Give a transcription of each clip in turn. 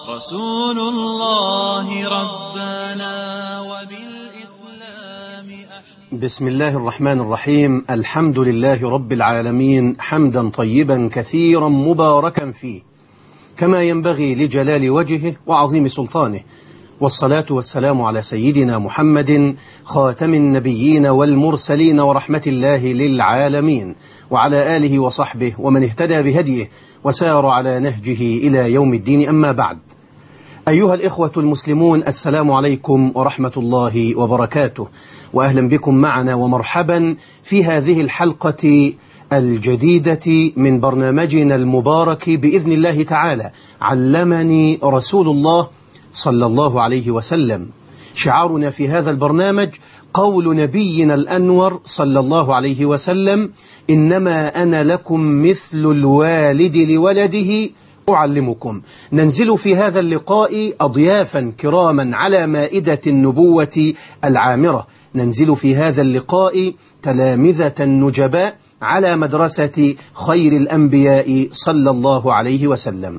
رسول الله ربنا وبالإسلام أحيا بسم الله الرحمن الرحيم الحمد لله رب العالمين حمدا طيبا كثيرا مباركا فيه كما ينبغي لجلال وجهه وعظيم سلطانه والصلاة والسلام على سيدنا محمد خاتم النبيين والمرسلين ورحمة الله للعالمين وعلى آله وصحبه ومن اهتدى بهديه وسار على نهجه إلى يوم الدين أما بعد أيها الإخوة المسلمون السلام عليكم ورحمة الله وبركاته وأهلا بكم معنا ومرحبا في هذه الحلقة الجديدة من برنامجنا المبارك بإذن الله تعالى علمني رسول الله صلى الله عليه وسلم شعارنا في هذا البرنامج قول نبينا الأنور صلى الله عليه وسلم إنما أنا لكم مثل الوالد لولده أعلمكم ننزل في هذا اللقاء أضيافا كراما على مائدة النبوة العامرة ننزل في هذا اللقاء تلامذة نجباء على مدرسة خير الأنبياء صلى الله عليه وسلم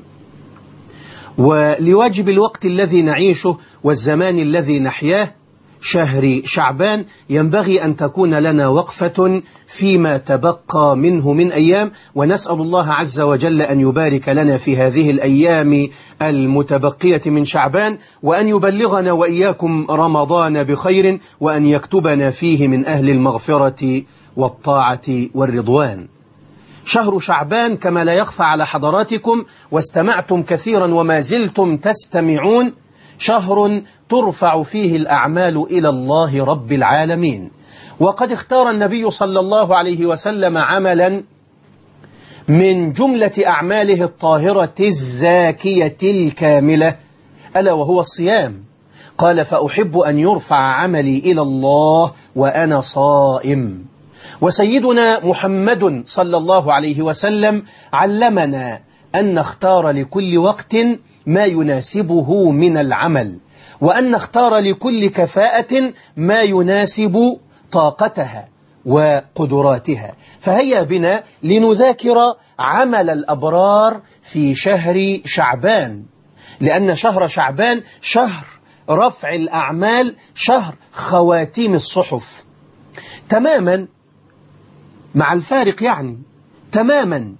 ولواجب الوقت الذي نعيشه والزمان الذي نحياه شهر شعبان ينبغي أن تكون لنا وقفة فيما تبقى منه من أيام ونسأل الله عز وجل أن يبارك لنا في هذه الأيام المتبقية من شعبان وأن يبلغنا وإياكم رمضان بخير وأن يكتبنا فيه من أهل المغفرة والطاعة والرضوان شهر شعبان كما لا يخفى على حضراتكم واستمعتم كثيرا وما زلتم تستمعون شهر ترفع فيه الأعمال إلى الله رب العالمين وقد اختار النبي صلى الله عليه وسلم عملا من جملة أعماله الطاهرة الزاكية الكاملة ألا وهو الصيام قال فأحب أن يرفع عملي إلى الله وأنا صائم وسيدنا محمد صلى الله عليه وسلم علمنا أن نختار لكل وقت ما يناسبه من العمل وأن نختار لكل كفاءة ما يناسب طاقتها وقدراتها فهيا بنا لنذاكر عمل الأبرار في شهر شعبان لأن شهر شعبان شهر رفع الأعمال شهر خواتيم الصحف تماما مع الفارق يعني تماما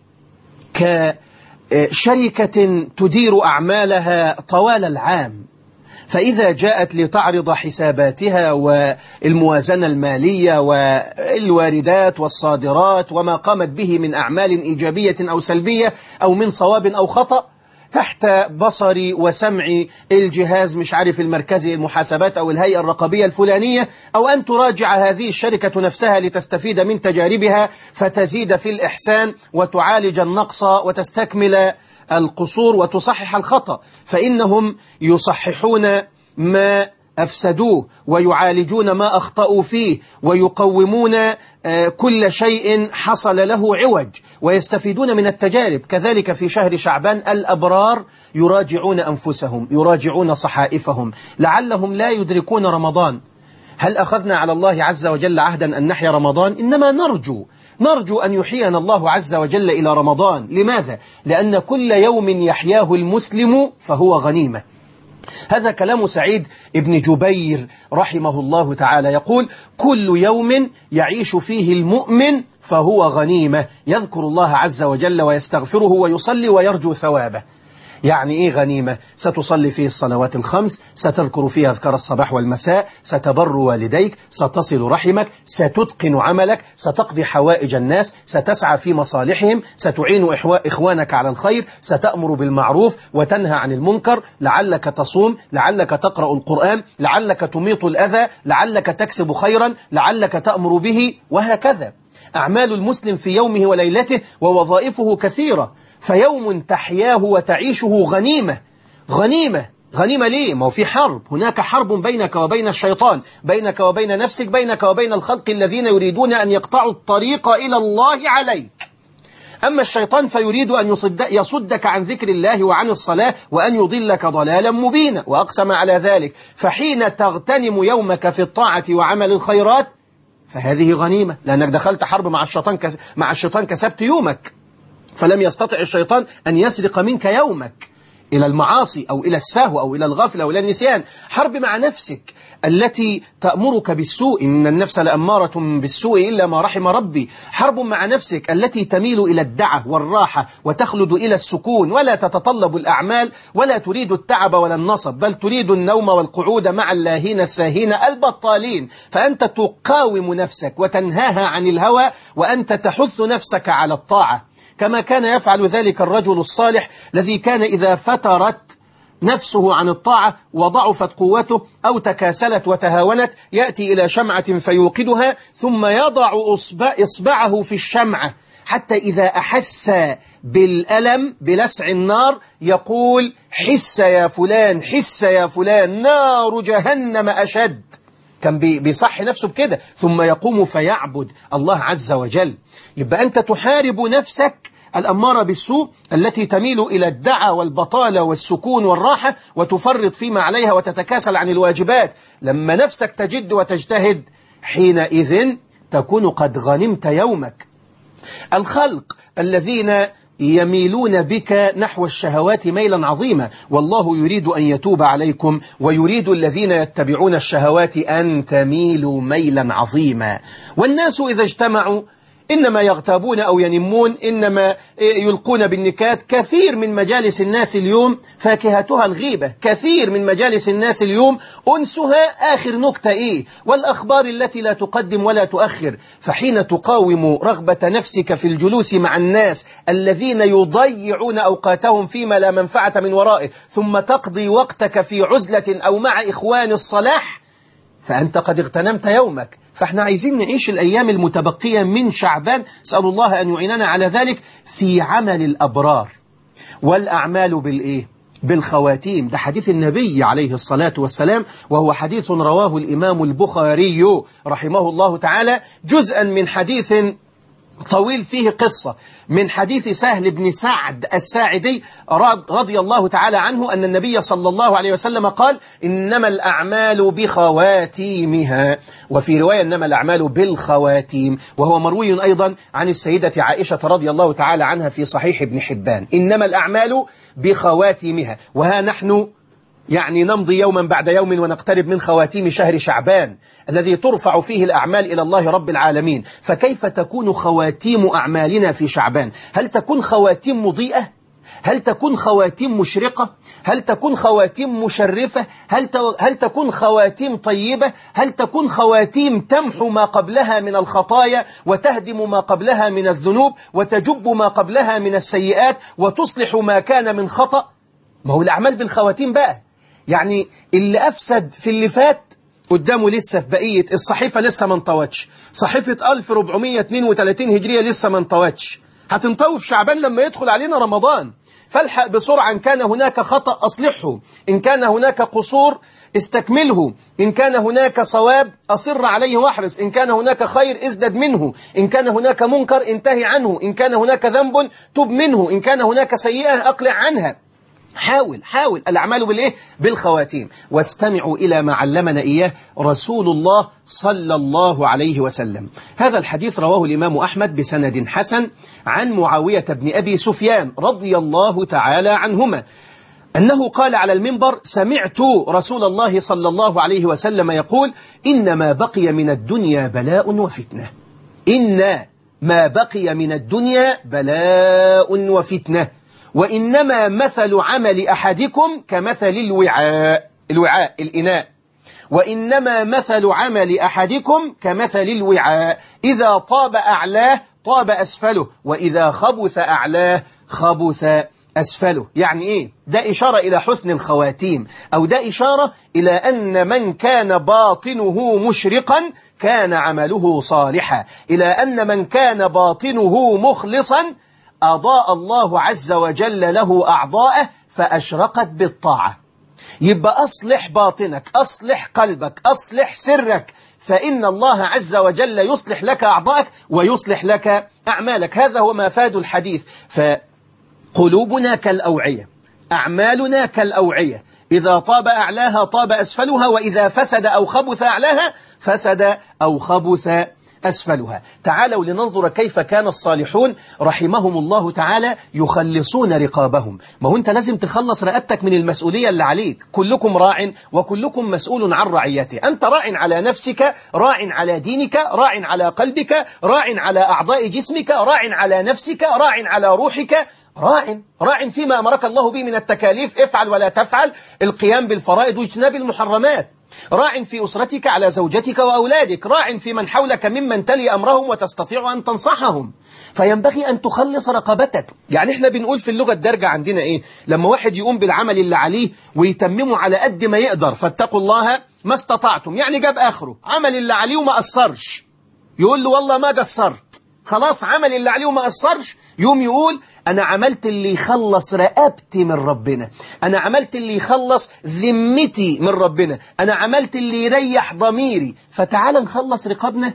كشركة تدير أعمالها طوال العام فإذا جاءت لتعرض حساباتها والموازنة المالية والواردات والصادرات وما قامت به من أعمال إيجابية أو سلبية أو من صواب أو خطأ تحت بصري وسمعي الجهاز مش عارف المركزي المحاسبات أو الهيئة الرقابية الفلانية أو أن تراجع هذه الشركة نفسها لتستفيد من تجاربها فتزيد في الإحسان وتعالج النقص وتستكمل القصور وتصحح الخطأ فإنهم يصححون ما أفسدوه ويعالجون ما أخطأوا فيه ويقومون كل شيء حصل له عوج ويستفيدون من التجارب كذلك في شهر شعبان الأبرار يراجعون أنفسهم يراجعون صحائفهم لعلهم لا يدركون رمضان هل أخذنا على الله عز وجل عهدا أن نحيا رمضان إنما نرجو نرجو أن يحيينا الله عز وجل إلى رمضان لماذا؟ لأن كل يوم يحياه المسلم فهو غنيمة هذا كلام سعيد ابن جبير رحمه الله تعالى يقول كل يوم يعيش فيه المؤمن فهو غنيمة يذكر الله عز وجل ويستغفره ويصلي ويرجو ثوابه يعني إيه غنيمة ستصلي فيه الصلوات الخمس ستذكر فيه أذكار الصباح والمساء ستبر والديك ستصل رحمك ستتقن عملك ستقضي حوائج الناس ستسعى في مصالحهم ستعين إخوانك على الخير ستأمر بالمعروف وتنهى عن المنكر لعلك تصوم لعلك تقرأ القرآن لعلك تميط الأذى لعلك تكسب خيرا لعلك تأمر به وهكذا أعمال المسلم في يومه وليلته ووظائفه كثيرة فيوم تحياه وتعيشه غنيمة غنيمة غنيمة ليه؟ ما هو في حرب هناك حرب بينك وبين الشيطان بينك وبين نفسك بينك وبين الخلق الذين يريدون أن يقطعوا الطريق إلى الله عليك أما الشيطان فيريد أن يصد يصدك عن ذكر الله وعن الصلاة وأن يضلك ضلالا مبينا وأقسم على ذلك فحين تغتنم يومك في الطاعة وعمل الخيرات فهذه غنيمة لأنك دخلت حرب مع الشيطان كس... مع الشيطان كسبت يومك فلم يستطع الشيطان أن يسرق منك يومك إلى المعاصي أو إلى السهو أو إلى الغفلة أو إلى النسيان حرب مع نفسك التي تأمرك بالسوء إن النفس لأمارة بالسوء إلا ما رحم ربي حرب مع نفسك التي تميل إلى الدعة والراحة وتخلد إلى السكون ولا تتطلب الأعمال ولا تريد التعب ولا النصب بل تريد النوم والقعود مع اللاهين الساهين البطالين فأنت تقاوم نفسك وتنهاها عن الهوى وأنت تحث نفسك على الطاعة كما كان يفعل ذلك الرجل الصالح الذي كان إذا فترت نفسه عن الطاعة وضعفت قوته أو تكاسلت وتهاونت يأتي إلى شمعة فيوقدها ثم يضع إصبع إصبعه في الشمعة حتى إذا أحس بالألم بلسع النار يقول حس يا فلان حس يا فلان نار جهنم أشد كان بيصحي نفسه بكده ثم يقوم فيعبد الله عز وجل يبقى أنت تحارب نفسك الأمارة بالسوء التي تميل إلى الدعى والبطالة والسكون والراحة وتفرط فيما عليها وتتكاسل عن الواجبات لما نفسك تجد وتجتهد حينئذ تكون قد غنمت يومك الخلق الذين يميلون بك نحو الشهوات ميلا عظيما والله يريد أن يتوب عليكم ويريد الذين يتبعون الشهوات أن تميلوا ميلا عظيما والناس إذا اجتمعوا إنما يغتابون أو ينمون إنما يلقون بالنكات كثير من مجالس الناس اليوم فاكهتها الغيبة كثير من مجالس الناس اليوم أنسها آخر نكتة إيه والأخبار التي لا تقدم ولا تؤخر فحين تقاوم رغبة نفسك في الجلوس مع الناس الذين يضيعون أوقاتهم فيما لا منفعة من ورائه ثم تقضي وقتك في عزلة أو مع إخوان الصلاح فأنت قد اغتنمت يومك فاحنا عايزين نعيش الأيام المتبقية من شعبان سأل الله أن يعيننا على ذلك في عمل الأبرار والأعمال بالإيه؟ بالخواتيم ده حديث النبي عليه الصلاة والسلام وهو حديث رواه الإمام البخاري رحمه الله تعالى جزءا من حديث طويل فيه قصة من حديث سهل بن سعد الساعدي رضي الله تعالى عنه أن النبي صلى الله عليه وسلم قال إنما الأعمال بخواتيمها وفي رواية إنما الأعمال بالخواتيم وهو مروي أيضا عن السيدة عائشة رضي الله تعالى عنها في صحيح ابن حبان إنما الأعمال بخواتيمها وها نحن يعني نمضي يوما بعد يوم ونقترب من خواتيم شهر شعبان الذي ترفع فيه الأعمال إلى الله رب العالمين فكيف تكون خواتيم أعمالنا في شعبان هل تكون خواتيم مضيئة؟ هل تكون خواتيم مشرقة؟ هل تكون خواتيم مشرفة؟ هل, هل تكون خواتيم طيبة؟ هل تكون خواتيم تمحو ما قبلها من الخطايا وتهدم ما قبلها من الذنوب وتجب ما قبلها من السيئات وتصلح ما كان من خطأ؟ ما هو الأعمال بالخواتيم بقى يعني اللي أفسد في اللي فات قدامه لسه في بقية الصحيفة لسه ما انطوتش صحيفة 1432 هجرية لسه ما انطوتش هتنطوي في شعبان لما يدخل علينا رمضان فالحق بسرعة إن كان هناك خطأ أصلحه إن كان هناك قصور استكمله إن كان هناك صواب أصر عليه واحرص إن كان هناك خير ازدد منه إن كان هناك منكر انتهي عنه إن كان هناك ذنب تب منه إن كان هناك سيئة أقلع عنها حاول حاول الأعمال بالإيه؟ بالخواتيم واستمعوا إلى ما علمنا إياه رسول الله صلى الله عليه وسلم هذا الحديث رواه الإمام أحمد بسند حسن عن معاوية بن أبي سفيان رضي الله تعالى عنهما أنه قال على المنبر سمعت رسول الله صلى الله عليه وسلم يقول إنما بقي من الدنيا بلاء وفتنة إن ما بقي من الدنيا بلاء وفتنة وإنما مثل عمل أحدكم كمثل الوعاء الوعاء الإناء وإنما مثل عمل أحدكم كمثل الوعاء إذا طاب أعلاه طاب أسفله وإذا خبث أعلاه خبث أسفله يعني إيه؟ ده إشارة إلى حسن الخواتيم أو ده إشارة إلى أن من كان باطنه مشرقا كان عمله صالحا إلى أن من كان باطنه مخلصا أضاء الله عز وجل له أعضاءه فأشرقت بالطاعة يبقى أصلح باطنك أصلح قلبك أصلح سرك فإن الله عز وجل يصلح لك أعضاءك ويصلح لك أعمالك هذا هو ما فاد الحديث فقلوبنا كالأوعية أعمالنا كالأوعية إذا طاب أعلاها طاب أسفلها وإذا فسد أو خبث أعلاها فسد أو خبث أسفلها تعالوا لننظر كيف كان الصالحون رحمهم الله تعالى يخلصون رقابهم ما هو أنت لازم تخلص رقبتك من المسؤولية اللي عليك كلكم راع وكلكم مسؤول عن رعيته أنت راع على نفسك راع على دينك راع على قلبك راع على أعضاء جسمك راع على نفسك راع على روحك راع راع فيما أمرك الله به من التكاليف افعل ولا تفعل القيام بالفرائض واجتناب المحرمات راع في أسرتك على زوجتك وأولادك راع في من حولك ممن تلي أمرهم وتستطيع أن تنصحهم فينبغي أن تخلص رقبتك يعني احنا بنقول في اللغة الدارجة عندنا إيه لما واحد يقوم بالعمل اللي عليه ويتممه على قد ما يقدر فاتقوا الله ما استطعتم يعني جاب آخره عمل اللي عليه وما قصرش يقول له والله ما قصرت خلاص عمل اللي عليه وما قصرش يوم يقول أنا عملت اللي يخلص رقبتي من ربنا أنا عملت اللي يخلص ذمتي من ربنا أنا عملت اللي يريح ضميري فتعال نخلص رقابنا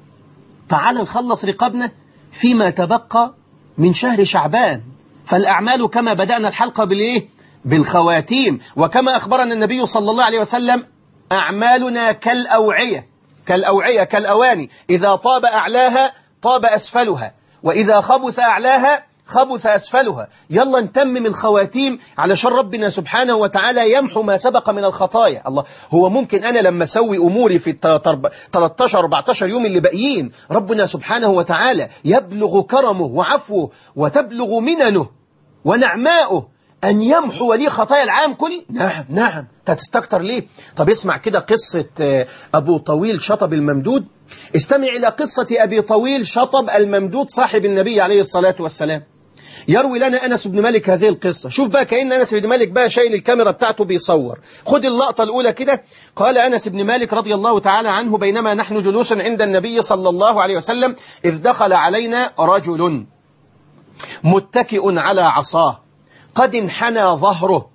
تعال نخلص رقابنا فيما تبقى من شهر شعبان فالأعمال كما بدأنا الحلقة بالإيه؟ بالخواتيم وكما أخبرنا النبي صلى الله عليه وسلم أعمالنا كالأوعية كالأوعية كالأواني إذا طاب أعلاها طاب أسفلها وإذا خبث أعلاها خبث أسفلها يلا نتمم الخواتيم علشان ربنا سبحانه وتعالى يمحو ما سبق من الخطايا الله هو ممكن أنا لما أسوي أموري في 13-14 يوم اللي باقيين ربنا سبحانه وتعالى يبلغ كرمه وعفوه وتبلغ مننه ونعماؤه أن يمحو لي خطايا العام كل نعم نعم تستكتر ليه طب اسمع كده قصة أبو طويل شطب الممدود استمع إلى قصة أبي طويل شطب الممدود صاحب النبي عليه الصلاة والسلام يروي لنا أنس بن مالك هذه القصة شوف بقى كأن أنس بن مالك بقى شايل الكاميرا بتاعته بيصور خد اللقطة الأولى كده قال أنس بن مالك رضي الله تعالى عنه بينما نحن جلوس عند النبي صلى الله عليه وسلم إذ دخل علينا رجل متكئ على عصاه قد انحنى ظهره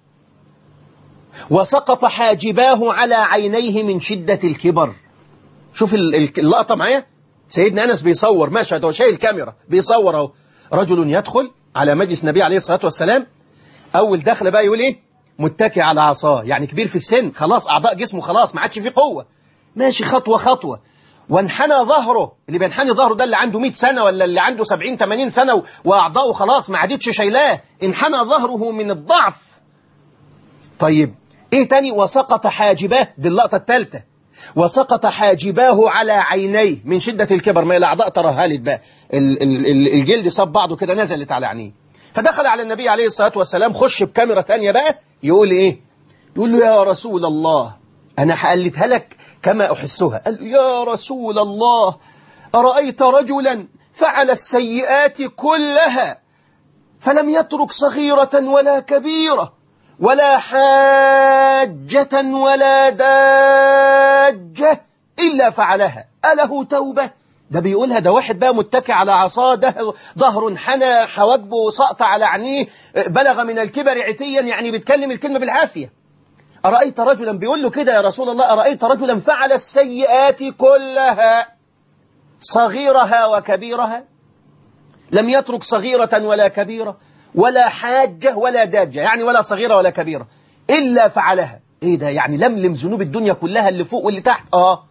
وسقط حاجباه على عينيه من شدة الكبر شوف اللقطة معايا سيدنا أنس بيصور مشهد هو شايل الكاميرا بيصور اهو رجل يدخل على مجلس النبي عليه الصلاة والسلام أول دخل بقى يقول إيه متكئ على عصاه يعني كبير في السن خلاص أعضاء جسمه خلاص ما عادش فيه قوة ماشي خطوة خطوة وانحنى ظهره اللي بينحني ظهره ده اللي عنده 100 سنة ولا اللي عنده 70 80 سنة وأعضاؤه خلاص ما عادتش شايلاه انحنى ظهره من الضعف طيب ايه تاني وسقط حاجباه دي اللقطة الثالثة وسقط حاجباه على عينيه من شدة الكبر ما الأعضاء ترهلت بقى الجلد صاب بعضه كده نزلت على عينيه فدخل على النبي عليه الصلاة والسلام خش بكاميرا تانية بقى يقول ايه يقول له يا رسول الله أنا حقلتها لك كما أحسها قال له يا رسول الله أرأيت رجلا فعل السيئات كلها فلم يترك صغيرة ولا كبيرة ولا حاجة ولا داجة إلا فعلها أله توبة ده بيقولها ده واحد بقى متكئ على عصاه ده ظهر حنى حواجبه سقط على عينيه بلغ من الكبر عتيا يعني بيتكلم الكلمة بالعافية أرأيت رجلا بيقول له كده يا رسول الله أرأيت رجلا فعل السيئات كلها صغيرها وكبيرها لم يترك صغيرة ولا كبيرة ولا حاجة ولا داجة يعني ولا صغيرة ولا كبيرة إلا فعلها إيه ده يعني لملم ذنوب الدنيا كلها اللي فوق واللي تحت آه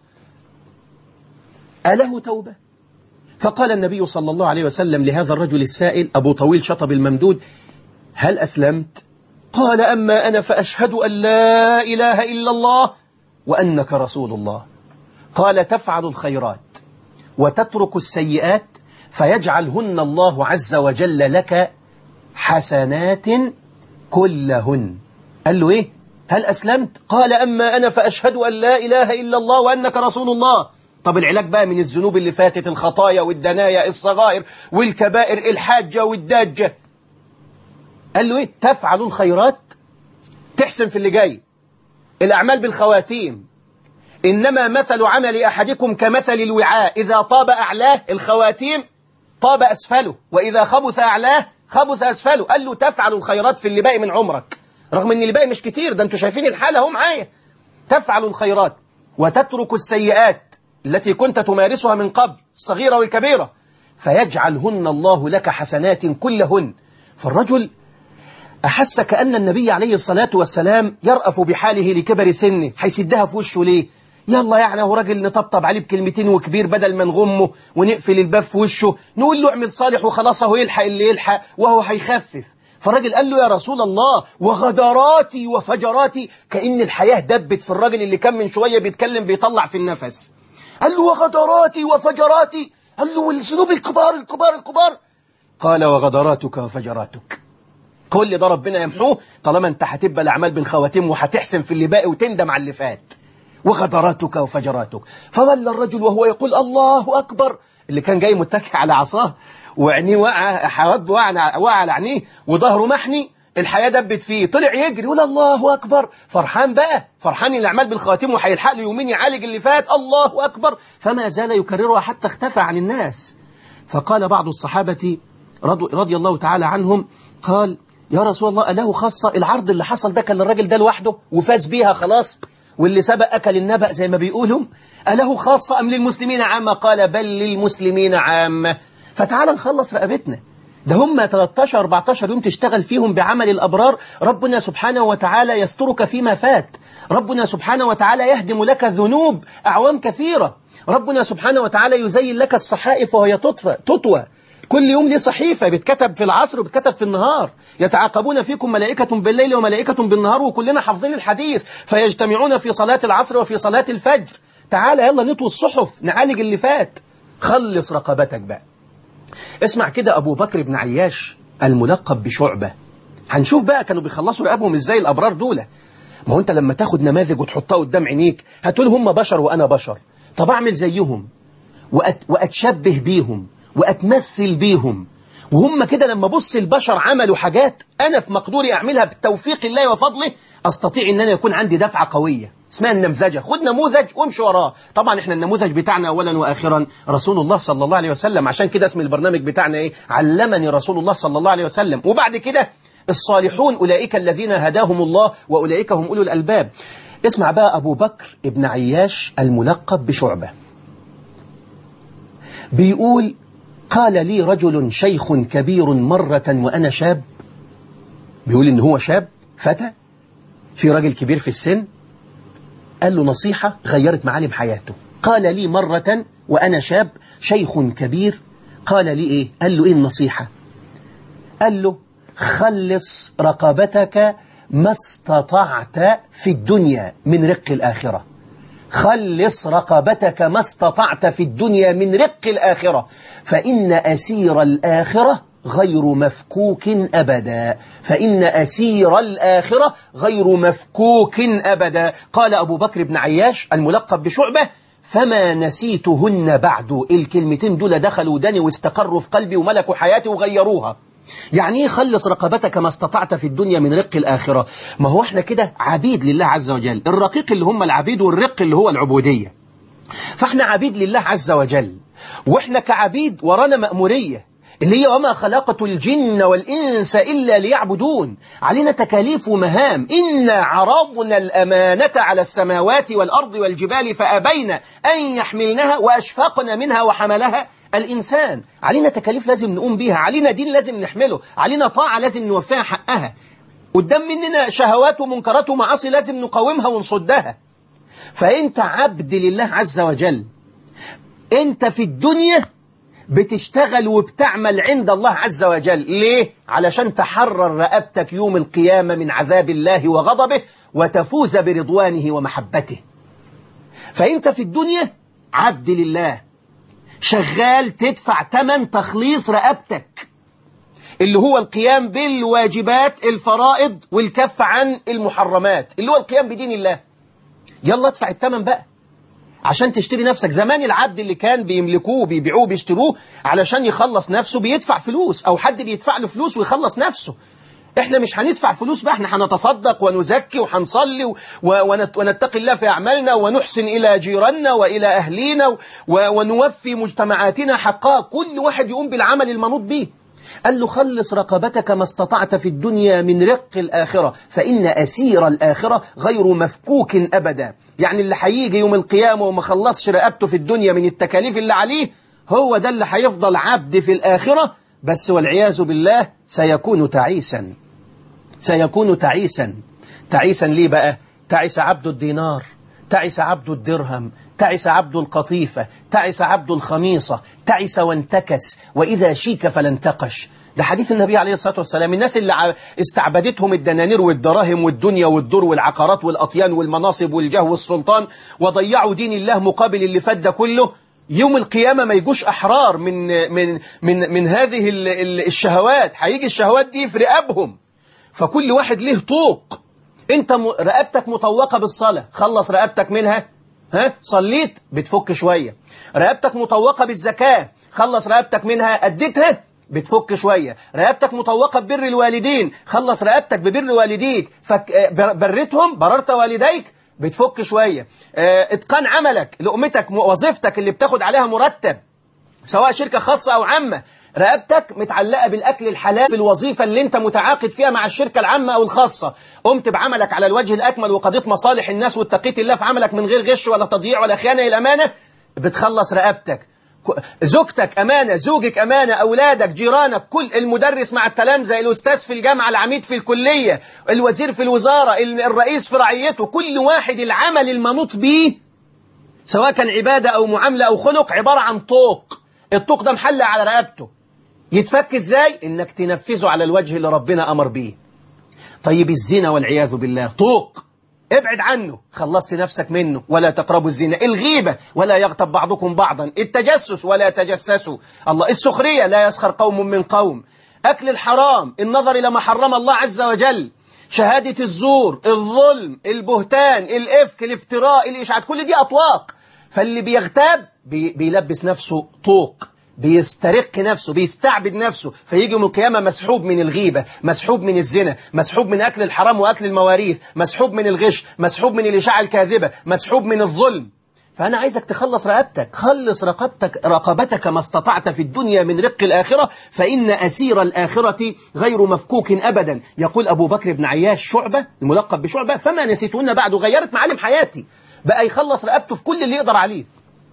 أله توبة فقال النبي صلى الله عليه وسلم لهذا الرجل السائل أبو طويل شطب الممدود هل أسلمت؟ قال أما أنا فأشهد أن لا إله إلا الله وأنك رسول الله قال تفعل الخيرات وتترك السيئات فيجعلهن الله عز وجل لك حسنات كلهن قال له إيه هل أسلمت قال أما أنا فأشهد أن لا إله إلا الله وأنك رسول الله طب العلاج بقى من الذنوب اللي فاتت الخطايا والدنايا الصغائر والكبائر الحاجة والداجة قال له ايه تفعل الخيرات تحسن في اللي جاي الأعمال بالخواتيم إنما مثل عمل أحدكم كمثل الوعاء إذا طاب أعلاه الخواتيم طاب أسفله وإذا خبث أعلاه خبث أسفله قال له تفعل الخيرات في اللي باقي من عمرك رغم ان اللي باقي مش كتير ده انتوا شايفين الحالة اهو معايا تفعل الخيرات وتترك السيئات التي كنت تمارسها من قبل الصغيرة والكبيرة فيجعلهن الله لك حسنات كلهن فالرجل أحس كأن النبي عليه الصلاة والسلام يرأف بحاله لكبر سنه هيسدها في وشه ليه يلا يعني هو راجل نطبطب عليه بكلمتين وكبير بدل ما نغمه ونقفل الباب في وشه نقول له اعمل صالح وخلاص هو يلحق اللي يلحق وهو هيخفف فالراجل قال له يا رسول الله وغدراتي وفجراتي كأن الحياة دبت في الراجل اللي كان من شوية بيتكلم بيطلع في النفس قال له وغدراتي وفجراتي قال له والذنوب الكبار الكبار الكبار قال وغدراتك وفجراتك كل ده ربنا يمحوه طالما انت هتبقى الاعمال بالخواتيم وهتحسن في اللي باقي وتندم على اللي فات وغدراتك وفجراتك فولى الرجل وهو يقول الله اكبر اللي كان جاي متكئ على عصاه وعينيه وقع حواجبه وقع وقع على عينيه وظهره محني الحياة دبت فيه طلع يجري يقول الله أكبر فرحان بقى فرحان الأعمال بالخواتيم وهيلحق له يومين يعالج اللي فات الله أكبر فما زال يكررها حتى اختفى عن الناس فقال بعض الصحابة رضي الله تعالى عنهم قال يا رسول الله أله خاصة العرض اللي حصل ده كان الراجل ده لوحده وفاز بيها خلاص واللي سبق أكل النبأ زي ما بيقولوا أله خاصة أم للمسلمين عامة قال بل للمسلمين عامة فتعال نخلص رقبتنا ده هم 13 14 يوم تشتغل فيهم بعمل الأبرار ربنا سبحانه وتعالى يسترك فيما فات ربنا سبحانه وتعالى يهدم لك الذنوب أعوام كثيرة ربنا سبحانه وتعالى يزين لك الصحائف وهي تطفى تطوى كل يوم ليه صحيفة بتكتب في العصر وبتكتب في النهار يتعاقبون فيكم ملائكة بالليل وملائكة بالنهار وكلنا حافظين الحديث فيجتمعون في صلاة العصر وفي صلاة الفجر تعالى يلا نطوي الصحف نعالج اللي فات خلص رقبتك بقى اسمع كده أبو بكر بن عياش الملقب بشعبة هنشوف بقى كانوا بيخلصوا رقابهم ازاي الأبرار دول ما هو انت لما تاخد نماذج وتحطها قدام عينيك هتقول هم بشر وأنا بشر طب أعمل زيهم وأت وأتشبه بيهم وأتمثل بيهم وهم كده لما بص البشر عملوا حاجات أنا في مقدوري أعملها بتوفيق الله وفضله أستطيع أن أنا يكون عندي دفعة قوية اسمها النمذجة خد نموذج وامشي وراه طبعا احنا النموذج بتاعنا أولا وآخرا رسول الله صلى الله عليه وسلم عشان كده اسم البرنامج بتاعنا ايه علمني رسول الله صلى الله عليه وسلم وبعد كده الصالحون أولئك الذين هداهم الله وأولئك هم أولو الألباب اسمع بقى أبو بكر ابن عياش الملقب بشعبة بيقول قال لي رجل شيخ كبير مرة وأنا شاب بيقول إن هو شاب فتى في راجل كبير في السن قال له نصيحة غيرت معالم حياته قال لي مرة وأنا شاب شيخ كبير قال لي إيه قال له إيه النصيحة قال له خلص رقبتك ما استطعت في الدنيا من رق الآخرة خلص رقبتك ما استطعت في الدنيا من رق الآخرة فإن أسير الآخرة غير مفكوك أبدا فإن أسير الآخرة غير مفكوك أبدا قال أبو بكر بن عياش الملقب بشعبة فما نسيتهن بعد الكلمتين دول دخلوا داني واستقروا في قلبي وملكوا حياتي وغيروها يعني ايه خلص رقبتك ما استطعت في الدنيا من رق الآخرة ما هو احنا كده عبيد لله عز وجل الرقيق اللي هم العبيد والرق اللي هو العبودية فاحنا عبيد لله عز وجل واحنا كعبيد ورانا مأمورية اللي هي وما خلقت الجن والإنس إلا ليعبدون علينا تكاليف ومهام إنا عرضنا الأمانة على السماوات والأرض والجبال فأبين أن يحملنها وأشفقن منها وحملها الإنسان علينا تكاليف لازم نقوم بيها علينا دين لازم نحمله علينا طاعة لازم نوفيها حقها قدام مننا شهوات ومنكرات ومعاصي لازم نقاومها ونصدها فأنت عبد لله عز وجل أنت في الدنيا بتشتغل وبتعمل عند الله عز وجل ليه؟ علشان تحرر رقبتك يوم القيامة من عذاب الله وغضبه وتفوز برضوانه ومحبته فأنت في الدنيا عبد لله شغال تدفع ثمن تخليص رقبتك اللي هو القيام بالواجبات الفرائض والكف عن المحرمات اللي هو القيام بدين الله يلا ادفع الثمن بقى عشان تشتري نفسك زمان العبد اللي كان بيملكوه وبيبيعوه وبيشتروه علشان يخلص نفسه بيدفع فلوس او حد بيدفع له فلوس ويخلص نفسه احنا مش هندفع فلوس بقى احنا هنتصدق ونزكي وهنصلي ونتقي الله في اعمالنا ونحسن الى جيراننا والى اهلينا ونوفي مجتمعاتنا حقها كل واحد يقوم بالعمل المنوط به قال له خلص رقبتك ما استطعت في الدنيا من رق الآخرة فإن أسير الآخرة غير مفكوك أبدا يعني اللي هيجي يوم القيامة وما خلصش رقبته في الدنيا من التكاليف اللي عليه هو ده اللي هيفضل عبد في الآخرة بس والعياذ بالله سيكون تعيسا سيكون تعيسا تعيسا ليه بقى تعس عبد الدينار تعس عبد الدرهم تعس عبد القطيفة تعس عبد الخميصة تعس وانتكس وإذا شيك فلانتقش ده حديث النبي عليه الصلاة والسلام الناس اللي استعبدتهم الدنانير والدراهم والدنيا والدر والعقارات والأطيان والمناصب والجاه والسلطان وضيعوا دين الله مقابل اللي فات ده كله يوم القيامة ما يجوش أحرار من من من من هذه الشهوات هيجي الشهوات دي في رقابهم فكل واحد له طوق انت رقبتك مطوقة بالصلاة خلص رقبتك منها ها صليت بتفك شوية رقبتك مطوقة بالزكاة خلص رقبتك منها أديتها بتفك شوية رقبتك مطوقة ببر الوالدين خلص رقبتك ببر والديك فك... برتهم بررت والديك بتفك شوية اه... اتقان عملك لقمتك وظيفتك اللي بتاخد عليها مرتب سواء شركة خاصة أو عامة رقبتك متعلقة بالأكل الحلال في الوظيفة اللي انت متعاقد فيها مع الشركة العامة أو الخاصة قمت بعملك على الوجه الأكمل وقضيت مصالح الناس واتقيت الله في عملك من غير غش ولا تضييع ولا خيانة الأمانة بتخلص رقبتك زوجتك أمانة زوجك أمانة أولادك جيرانك كل المدرس مع التلامذة الأستاذ في الجامعة العميد في الكلية الوزير في الوزارة الرئيس في رعيته كل واحد العمل المنوط به سواء كان عبادة أو معاملة أو خلق عبارة عن طوق الطوق ده محلى على رقبته يتفك ازاي انك تنفذه على الوجه اللي ربنا امر بيه طيب الزنا والعياذ بالله طوق ابعد عنه خلصت نفسك منه ولا تقربوا الزنا الغيبة ولا يغتب بعضكم بعضا التجسس ولا تجسسوا الله السخرية لا يسخر قوم من قوم أكل الحرام النظر إلى ما حرم الله عز وجل شهادة الزور الظلم البهتان الإفك الافتراء الإشعاع كل دي أطواق فاللي بيغتاب بي بيلبس نفسه طوق بيسترق نفسه بيستعبد نفسه فيجي يوم القيامة مسحوب من الغيبة مسحوب من الزنا مسحوب من أكل الحرام وأكل المواريث مسحوب من الغش مسحوب من الإشاعة الكاذبة مسحوب من الظلم فأنا عايزك تخلص رقبتك خلص رقبتك رقبتك ما استطعت في الدنيا من رق الآخرة فإن أسير الآخرة غير مفكوك أبدا يقول أبو بكر بن عياش شعبة الملقب بشعبة فما نسيتهن بعد غيرت معالم حياتي بقى يخلص رقبته في كل اللي يقدر عليه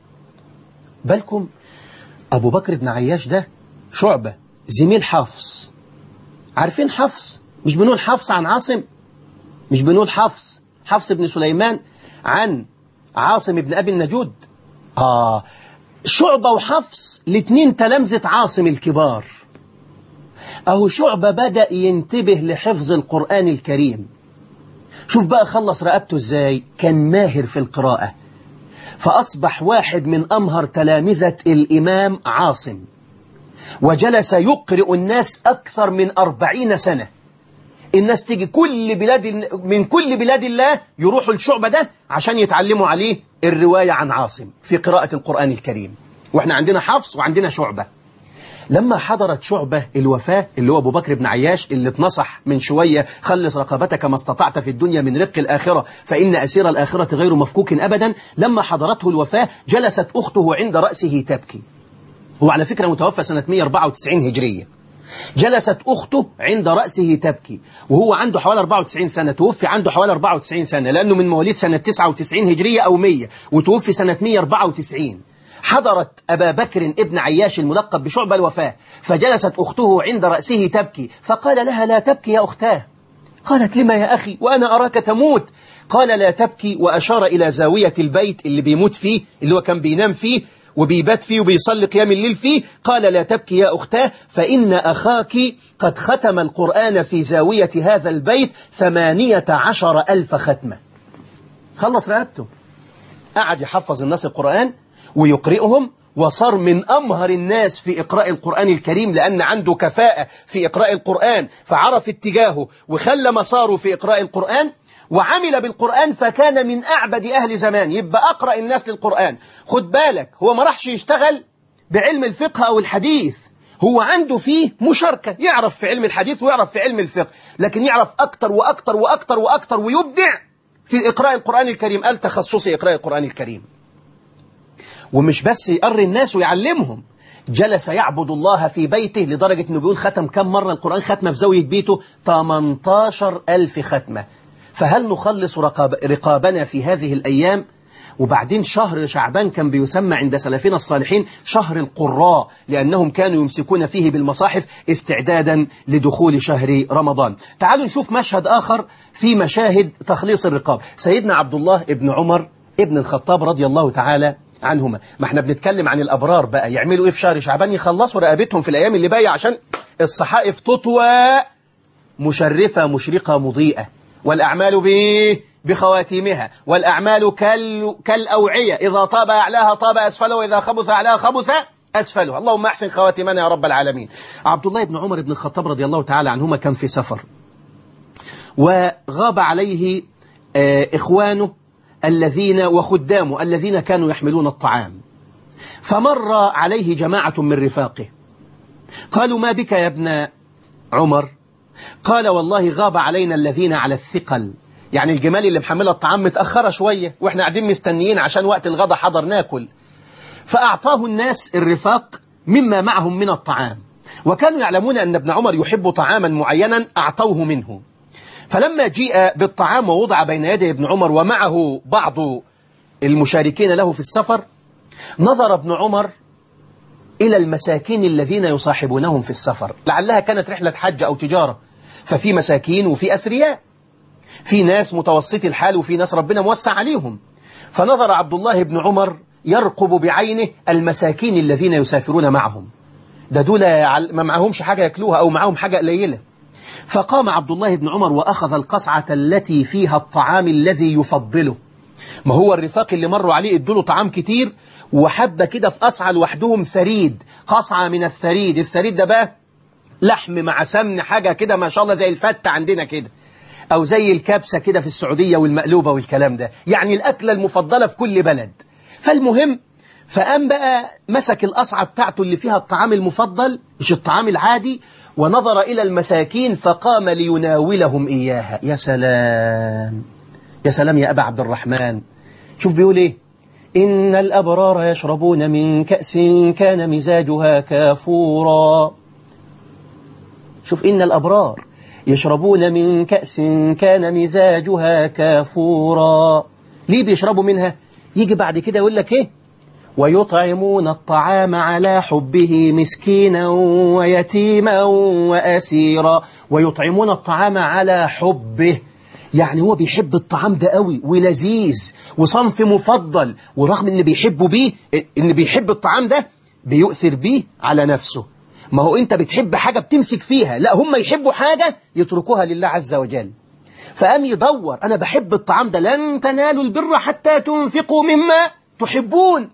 بالكم أبو بكر بن عياش ده شعبة زميل حفص عارفين حفص مش بنقول حفص عن عاصم مش بنقول حفص حفص بن سليمان عن عاصم بن أبي النجود آه شعبة وحفص الاثنين تلامذة عاصم الكبار أهو شعبة بدأ ينتبه لحفظ القرآن الكريم شوف بقى خلص رقبته ازاي كان ماهر في القراءة فأصبح واحد من أمهر تلامذة الإمام عاصم وجلس يقرئ الناس أكثر من أربعين سنة الناس تيجي كل بلاد من كل بلاد الله يروحوا الشعبة ده عشان يتعلموا عليه الرواية عن عاصم في قراءة القرآن الكريم واحنا عندنا حفص وعندنا شعبة لما حضرت شعبة الوفاة اللي هو أبو بكر بن عياش اللي اتنصح من شوية خلص رقبتك ما استطعت في الدنيا من رق الآخرة فإن أسير الآخرة غير مفكوك أبدا لما حضرته الوفاة جلست أخته عند رأسه تبكي هو على فكرة متوفى سنة 194 هجرية جلست أخته عند رأسه تبكي وهو عنده حوالي 94 سنة توفي عنده حوالي 94 سنة لأنه من مواليد سنة 99 هجرية أو 100 وتوفي سنة 194 حضرت أبا بكر ابن عياش الملقب بشعب الوفاة فجلست أخته عند رأسه تبكي فقال لها لا تبكي يا أختاه قالت لما يا أخي وأنا أراك تموت قال لا تبكي وأشار إلى زاوية البيت اللي بيموت فيه اللي هو كان بينام فيه وبيبات فيه وبيصلي قيام الليل فيه قال لا تبكي يا أختاه فإن أخاك قد ختم القرآن في زاوية هذا البيت ثمانية عشر ألف ختمة خلص رقبته قعد يحفظ الناس القرآن ويقرئهم وصار من أمهر الناس في إقراء القرآن الكريم لأن عنده كفاءة في إقراء القرآن فعرف اتجاهه وخلى مساره في إقراء القرآن وعمل بالقرآن فكان من أعبد أهل زمان يبقى أقرأ الناس للقرآن خد بالك هو ما راحش يشتغل بعلم الفقه أو الحديث هو عنده فيه مشاركة يعرف في علم الحديث ويعرف في علم الفقه لكن يعرف أكتر وأكتر وأكتر وأكتر ويبدع في إقراء القرآن الكريم قال تخصصي إقراء القرآن الكريم ومش بس يقري الناس ويعلمهم جلس يعبد الله في بيته لدرجة أنه بيقول ختم كم مرة القرآن ختمة في زاوية بيته 18 ألف ختمة فهل نخلص رقاب رقابنا في هذه الأيام وبعدين شهر شعبان كان بيسمى عند سلفنا الصالحين شهر القراء لأنهم كانوا يمسكون فيه بالمصاحف استعدادا لدخول شهر رمضان تعالوا نشوف مشهد آخر في مشاهد تخليص الرقاب سيدنا عبد الله ابن عمر ابن الخطاب رضي الله تعالى عنهما ما احنا بنتكلم عن الأبرار بقى يعملوا ايه في شهر شعبان يخلصوا رقبتهم في الأيام اللي باقية عشان الصحائف تطوى مشرفة مشرقة مضيئة والأعمال به بخواتيمها والأعمال كال... كالأوعية إذا طاب أعلاها طاب أسفله وإذا خبث أعلاها خبث أسفله اللهم أحسن خواتمنا يا رب العالمين عبد الله بن عمر بن الخطاب رضي الله تعالى عنهما كان في سفر وغاب عليه إخوانه الذين وخدامه الذين كانوا يحملون الطعام فمر عليه جماعة من رفاقه قالوا ما بك يا ابن عمر قال والله غاب علينا الذين على الثقل يعني الجمال اللي محملة الطعام متأخرة شوية وإحنا قاعدين مستنيين عشان وقت الغدا حضر ناكل فأعطاه الناس الرفاق مما معهم من الطعام وكانوا يعلمون أن ابن عمر يحب طعاما معينا أعطوه منه فلما جيء بالطعام ووضع بين يدي ابن عمر ومعه بعض المشاركين له في السفر نظر ابن عمر إلى المساكين الذين يصاحبونهم في السفر لعلها كانت رحلة حج أو تجارة ففي مساكين وفي أثرياء في ناس متوسط الحال وفي ناس ربنا موسع عليهم فنظر عبد الله بن عمر يرقب بعينه المساكين الذين يسافرون معهم ده دول ما معهمش حاجة يأكلوها أو معهم حاجة قليلة فقام عبد الله بن عمر وأخذ القصعة التي فيها الطعام الذي يفضله ما هو الرفاق اللي مروا عليه ادوا طعام كتير وحبة كده في قصعة لوحدهم ثريد قصعة من الثريد الثريد ده بقى لحم مع سمن حاجة كده ما شاء الله زي الفتة عندنا كده أو زي الكبسة كده في السعودية والمقلوبة والكلام ده يعني الأكلة المفضلة في كل بلد فالمهم فقام بقى مسك القصعة بتاعته اللي فيها الطعام المفضل مش الطعام العادي ونظر إلى المساكين فقام ليناولهم إياها يا سلام يا سلام يا أبا عبد الرحمن شوف بيقول إيه إن الأبرار يشربون من كأس كان مزاجها كافورا شوف إن الأبرار يشربون من كأس كان مزاجها كافورا ليه بيشربوا منها يجي بعد كده يقول لك إيه ويطعمون الطعام على حبه مسكينا ويتيما وأسيرا ويطعمون الطعام على حبه يعني هو بيحب الطعام ده قوي ولذيذ وصنف مفضل ورغم ان بيحبه بيه ان بيحب الطعام ده بيؤثر بيه على نفسه ما هو انت بتحب حاجة بتمسك فيها لا هم يحبوا حاجة يتركوها لله عز وجل فقام يدور انا بحب الطعام ده لن تنالوا البر حتى تنفقوا مما تحبون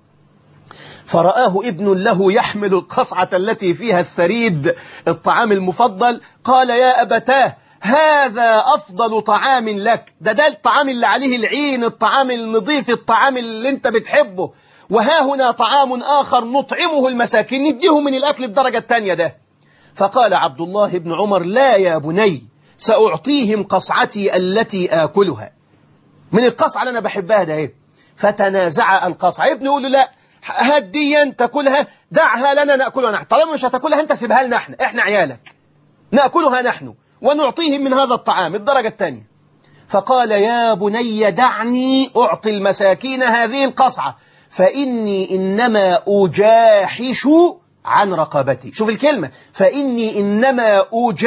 فرآه ابن له يحمل القصعة التي فيها الثريد الطعام المفضل قال يا أبتاه هذا أفضل طعام لك ده ده الطعام اللي عليه العين الطعام النظيف الطعام اللي انت بتحبه وها هنا طعام آخر نطعمه المساكين نديهم من الأكل الدرجة الثانية ده فقال عبد الله بن عمر لا يا بني سأعطيهم قصعتي التي آكلها من القصعة اللي أنا بحبها ده ايه فتنازع القصعة ابن يقول له لا هديا تاكلها دعها لنا نأكلها نحن طالما مش هتاكلها انت سيبها لنا احنا احنا عيالك نأكلها نحن ونعطيهم من هذا الطعام الدرجة الثانية فقال يا بني دعني أعطي المساكين هذه القصعة فإني إنما أجاحش عن رقبتي شوف الكلمة فإني إنما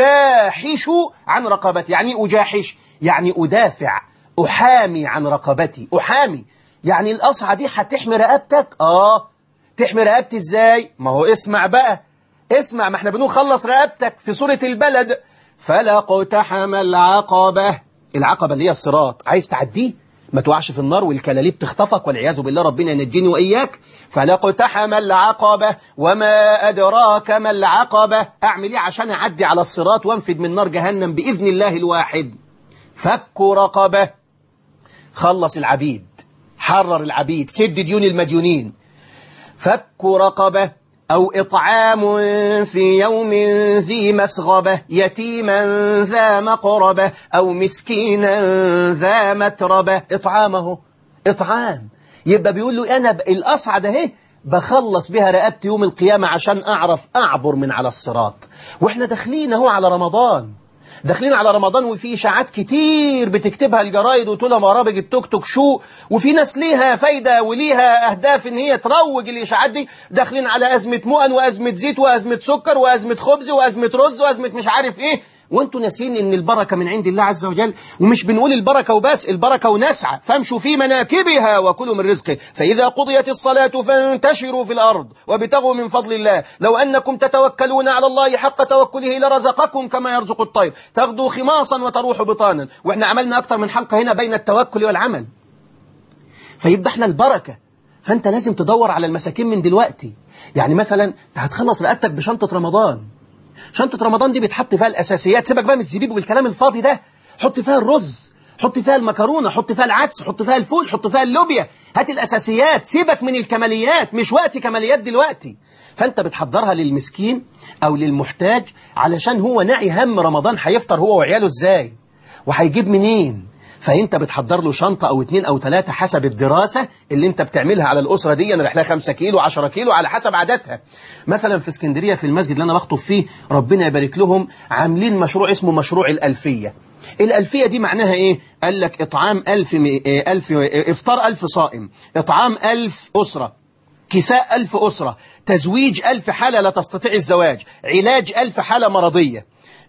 أجاحش عن رقبتي يعني أجاحش يعني أدافع أحامي عن رقبتي أحامي يعني القصعة دي هتحمي رقبتك آه تحمي رقبتي إزاي ما هو اسمع بقى اسمع ما احنا بنقول خلص رقبتك في سورة البلد فلا اقتحم العقبة العقبة اللي هي الصراط عايز تعديه ما توقعش في النار والكلاليب تخطفك والعياذ بالله ربنا ينجيني وإياك فلا اقتحم العقبة وما أدراك ما العقبة أعمل إيه عشان أعدي على الصراط وانفد من نار جهنم بإذن الله الواحد فك رقبة خلص العبيد حرر العبيد سد ديون المديونين فك رقبة أو إطعام في يوم ذي مسغبة يتيما ذا مقربة أو مسكينا ذا متربة إطعامه إطعام يبقى بيقول له أنا الأصعد اهي بخلص بها رقبتي يوم القيامة عشان أعرف أعبر من على الصراط وإحنا داخلين اهو على رمضان داخلين على رمضان وفي إشاعات كتير بتكتبها الجرايد وتقولها مرابج التوك توك شو وفي ناس ليها فايدة وليها أهداف إن هي تروج الإشاعات دي داخلين على أزمة مؤن وأزمة زيت وأزمة سكر وأزمة خبز وأزمة رز وأزمة مش عارف إيه وانتوا ناسين ان البركة من عند الله عز وجل ومش بنقول البركة وبس البركة ونسعى فامشوا في مناكبها وكلوا من رزقه فإذا قضيت الصلاة فانتشروا في الأرض وابتغوا من فضل الله لو أنكم تتوكلون على الله حق توكله لرزقكم كما يرزق الطير تغدو خماصا وتروح بطانا واحنا عملنا أكثر من حلقة هنا بين التوكل والعمل فيبقى احنا البركة فانت لازم تدور على المساكين من دلوقتي يعني مثلا انت هتخلص رقبتك بشنطة رمضان شنطة رمضان دي بيتحط فيها الأساسيات سيبك بقى من الزبيب والكلام الفاضي ده حط فيها الرز حط فيها المكرونة حط فيها العدس حط فيها الفول حط فيها اللوبيا هات الأساسيات سيبك من الكماليات مش وقت كماليات دلوقتي فأنت بتحضرها للمسكين أو للمحتاج علشان هو نعي هم رمضان هيفطر هو وعياله إزاي وهيجيب منين فانت بتحضر له شنطة او اتنين او تلاتة حسب الدراسة اللي انت بتعملها على الاسرة دي انا رحلها خمسة كيلو عشرة كيلو على حسب عاداتها مثلا في اسكندرية في المسجد اللي انا بخطب فيه ربنا يبارك لهم عاملين مشروع اسمه مشروع الالفية الألفية دي معناها إيه؟ قال لك إطعام ألف, م... ألف إفطار ألف صائم إطعام ألف أسرة كساء ألف أسرة تزويج ألف حالة لا تستطيع الزواج علاج ألف حالة مرضية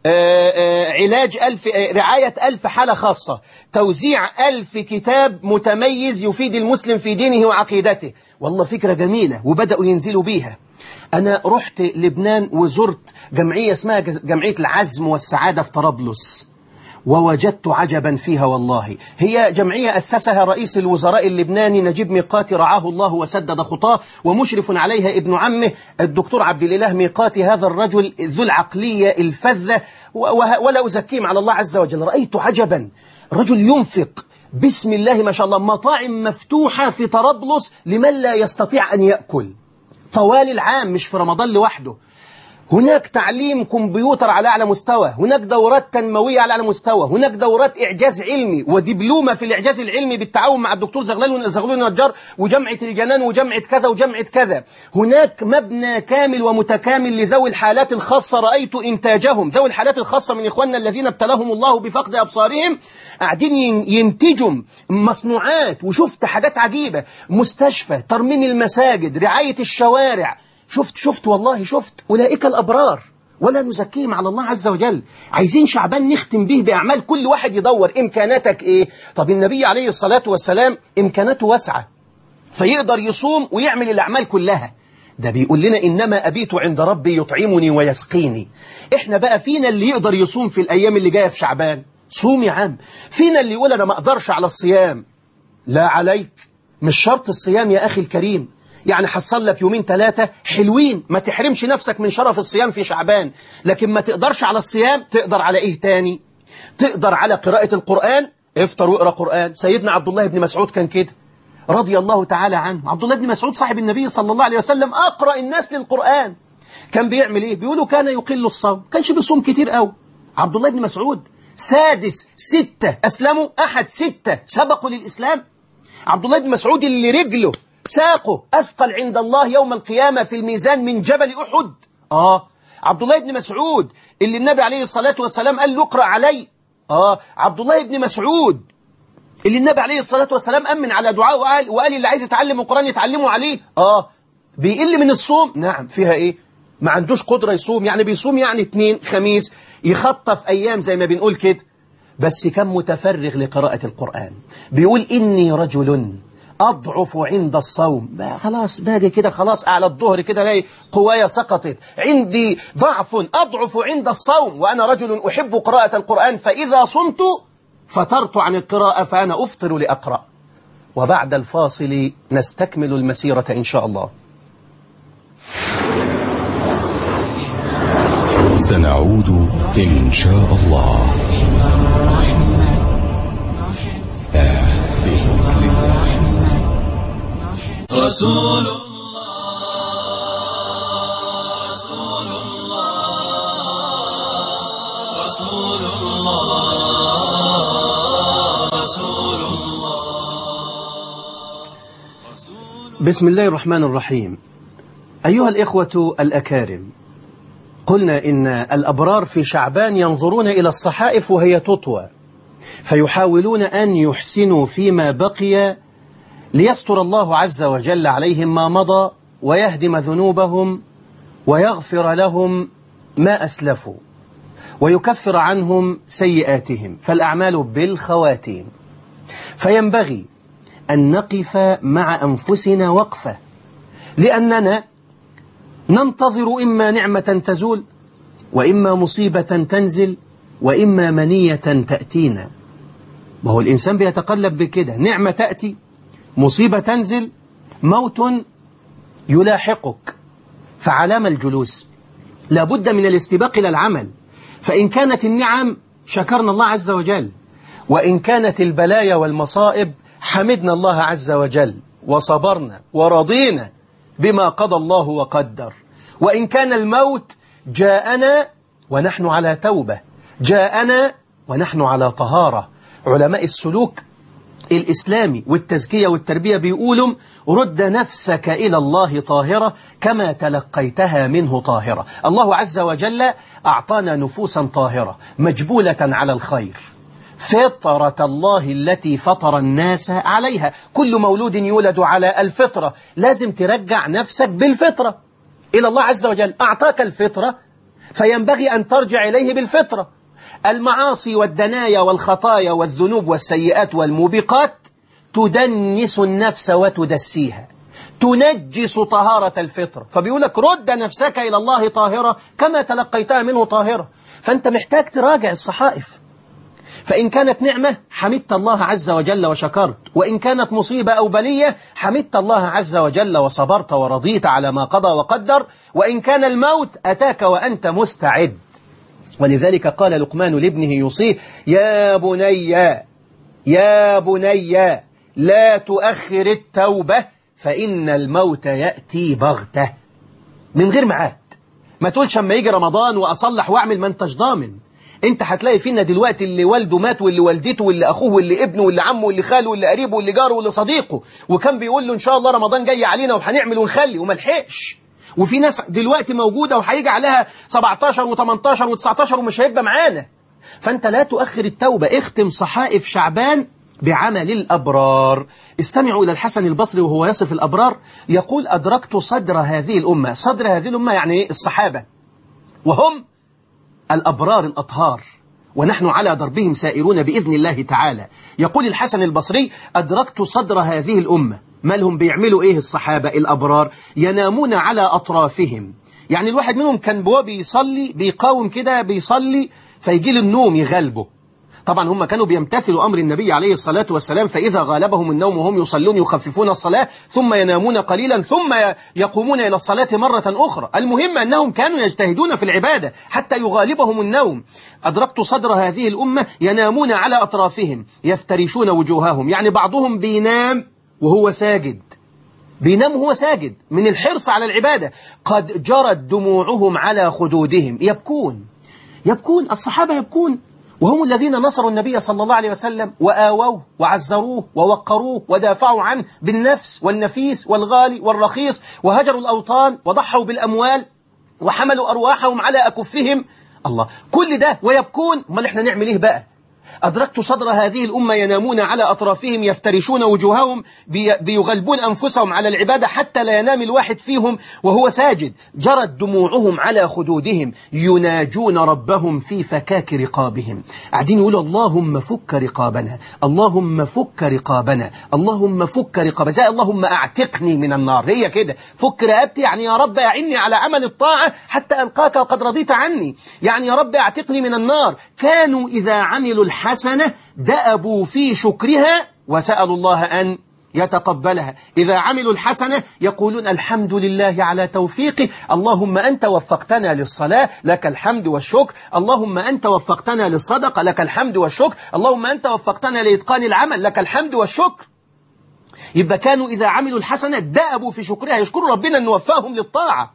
آآ آآ علاج ألف رعاية ألف حالة خاصة توزيع ألف كتاب متميز يفيد المسلم في دينه وعقيدته والله فكرة جميلة وبدأوا ينزلوا بيها أنا رحت لبنان وزرت جمعية اسمها جمعية العزم والسعادة في طرابلس ووجدت عجبا فيها والله هي جمعية أسسها رئيس الوزراء اللبناني نجيب ميقاتي رعاه الله وسدد خطاه ومشرف عليها ابن عمه الدكتور عبد الإله ميقاتي هذا الرجل ذو العقلية الفذة ولا أزكيم على الله عز وجل رأيت عجبا رجل ينفق بسم الله ما شاء الله مطاعم مفتوحة في طرابلس لمن لا يستطيع أن يأكل طوال العام مش في رمضان لوحده هناك تعليم كمبيوتر على أعلى مستوى هناك دورات تنموية على أعلى مستوى هناك دورات إعجاز علمي ودبلومة في الإعجاز العلمي بالتعاون مع الدكتور زغلول زغلول النجار وجمعة الجنان وجمعة كذا وجمعة كذا هناك مبنى كامل ومتكامل لذوي الحالات الخاصة رأيت إنتاجهم ذوي الحالات الخاصة من إخواننا الذين ابتلاهم الله بفقد أبصارهم قاعدين ينتجوا مصنوعات وشفت حاجات عجيبة مستشفى ترميم المساجد رعاية الشوارع شفت شفت والله شفت أولئك الأبرار ولا نزكيهم على الله عز وجل عايزين شعبان نختم به بأعمال كل واحد يدور إمكاناتك إيه طب النبي عليه الصلاة والسلام إمكاناته واسعة فيقدر يصوم ويعمل الأعمال كلها ده بيقول لنا إنما أبيت عند ربي يطعمني ويسقيني إحنا بقى فينا اللي يقدر يصوم في الأيام اللي جاية في شعبان صوم يا عم فينا اللي يقول أنا ما أقدرش على الصيام لا عليك مش شرط الصيام يا أخي الكريم يعني حصل لك يومين ثلاثة حلوين ما تحرمش نفسك من شرف الصيام في شعبان لكن ما تقدرش على الصيام تقدر على ايه تاني تقدر على قراءة القرآن افطر واقرا قرآن سيدنا عبد الله بن مسعود كان كده رضي الله تعالى عنه عبد الله بن مسعود صاحب النبي صلى الله عليه وسلم أقرأ الناس للقرآن كان بيعمل ايه بيقولوا كان يقل الصوم كانش بيصوم كتير قوي عبد الله بن مسعود سادس ستة أسلموا أحد ستة سبقوا للإسلام عبد الله بن مسعود اللي رجله ساقه أثقل عند الله يوم القيامة في الميزان من جبل أحد آه عبد الله بن مسعود اللي النبي عليه الصلاة والسلام قال له اقرأ علي آه عبد الله بن مسعود اللي النبي عليه الصلاة والسلام أمن على دعاء وقال, وقال اللي عايز يتعلم القرآن يتعلمه عليه آه بيقل من الصوم نعم فيها إيه ما عندوش قدرة يصوم يعني بيصوم يعني اثنين خميس يخطف أيام زي ما بنقول كده بس كان متفرغ لقراءة القرآن بيقول إني رجل أضعف عند الصوم خلاص باجي كده خلاص على الظهر كده الاقي قوايا سقطت عندي ضعف أضعف عند الصوم وأنا رجل أحب قراءة القرآن فإذا صمت فترت عن القراءة فأنا أفطر لأقرأ وبعد الفاصل نستكمل المسيرة إن شاء الله سنعود إن شاء الله آه بفضل الله رسول الله رسول الله رسول الله رسول الله بسم الله الرحمن الرحيم أيها الإخوة الأكارم قلنا إن الأبرار في شعبان ينظرون إلى الصحائف وهي تطوى فيحاولون أن يحسنوا فيما بقي ليستر الله عز وجل عليهم ما مضى ويهدم ذنوبهم ويغفر لهم ما أسلفوا ويكفر عنهم سيئاتهم فالأعمال بالخواتيم فينبغي أن نقف مع أنفسنا وقفة لأننا ننتظر إما نعمة تزول وإما مصيبة تنزل وإما منية تأتينا وهو الإنسان بيتقلب بكده نعمة تأتي مصيبة تنزل موت يلاحقك فعلام الجلوس لابد من الاستباق إلى العمل فإن كانت النعم شكرنا الله عز وجل وإن كانت البلايا والمصائب حمدنا الله عز وجل وصبرنا ورضينا بما قضى الله وقدر وإن كان الموت جاءنا ونحن على توبة جاءنا ونحن على طهارة علماء السلوك الإسلامي والتزكية والتربية بيقولوا رد نفسك إلى الله طاهرة كما تلقيتها منه طاهرة الله عز وجل أعطانا نفوسا طاهرة مجبولة على الخير فطرة الله التي فطر الناس عليها كل مولود يولد على الفطرة لازم ترجع نفسك بالفطرة إلى الله عز وجل أعطاك الفطرة فينبغي أن ترجع إليه بالفطرة المعاصي والدنايا والخطايا والذنوب والسيئات والموبقات تدنس النفس وتدسيها تنجس طهارة الفطرة فبيقول لك رد نفسك إلى الله طاهرة كما تلقيتها منه طاهرة فأنت محتاج تراجع الصحائف فإن كانت نعمة حمدت الله عز وجل وشكرت وإن كانت مصيبة أو بلية حمدت الله عز وجل وصبرت ورضيت على ما قضى وقدر وإن كان الموت أتاك وأنت مستعد ولذلك قال لقمان لابنه يوصيه يا بني يا بني لا تؤخر التوبة فإن الموت يأتي بغتة من غير معاد ما تقولش اما يجي رمضان وأصلح وأعمل ما انتش ضامن انت هتلاقي فينا دلوقتي اللي والده مات واللي والدته واللي أخوه واللي ابنه واللي عمه واللي خاله واللي قريبه واللي جاره واللي صديقه وكان بيقول له إن شاء الله رمضان جاي علينا وهنعمل ونخلي وما لحقش وفي ناس دلوقتي موجودة وهيجي عليها 17 و18 و19 ومش هيبقى معانا فأنت لا تؤخر التوبة اختم صحائف شعبان بعمل الأبرار استمعوا إلى الحسن البصري وهو يصف الأبرار يقول أدركت صدر هذه الأمة صدر هذه الأمة يعني الصحابة وهم الأبرار الأطهار ونحن على دربهم سائرون بإذن الله تعالى يقول الحسن البصري أدركت صدر هذه الأمة ما لهم بيعملوا إيه الصحابة الأبرار ينامون على أطرافهم يعني الواحد منهم كان بوا بيصلي بيقاوم كده بيصلي فيجي له النوم يغلبه طبعا هم كانوا بيمتثلوا أمر النبي عليه الصلاة والسلام فإذا غالبهم النوم وهم يصلون يخففون الصلاة ثم ينامون قليلا ثم يقومون إلى الصلاة مرة أخرى المهم أنهم كانوا يجتهدون في العبادة حتى يغالبهم النوم أدركت صدر هذه الأمة ينامون على أطرافهم يفترشون وجوههم يعني بعضهم بينام وهو ساجد بينام وهو ساجد من الحرص على العبادة قد جرت دموعهم على خدودهم يبكون يبكون الصحابة يبكون وهم الذين نصروا النبي صلى الله عليه وسلم وآووه وعزروه ووقروه ودافعوا عنه بالنفس والنفيس والغالي والرخيص وهجروا الأوطان وضحوا بالأموال وحملوا أرواحهم على أكفهم الله كل ده ويبكون ما احنا نعمل ايه بقى أدركت صدر هذه الأمة ينامون على أطرافهم يفترشون وجوههم بيغلبون أنفسهم على العبادة حتى لا ينام الواحد فيهم وهو ساجد جرت دموعهم على خدودهم يناجون ربهم في فكاك رقابهم قاعدين يقولوا اللهم فك رقابنا اللهم فك رقابنا اللهم فك رقابنا زي اللهم أعتقني من النار هي كده فك رقبتي يعني يا رب أعني على عمل الطاعة حتى ألقاك وقد رضيت عني يعني يا رب أعتقني من النار كانوا إذا عملوا الحسنة دأبوا في شكرها وسألوا الله أن يتقبلها إذا عملوا الحسنة يقولون الحمد لله على توفيقه اللهم أنت وفقتنا للصلاة لك الحمد والشكر اللهم أنت وفقتنا للصدقة لك الحمد والشكر اللهم أنت وفقتنا لإتقان العمل لك الحمد والشكر يبقى كانوا إذا عملوا الحسنة دأبوا في شكرها يشكروا ربنا أن وفاهم للطاعة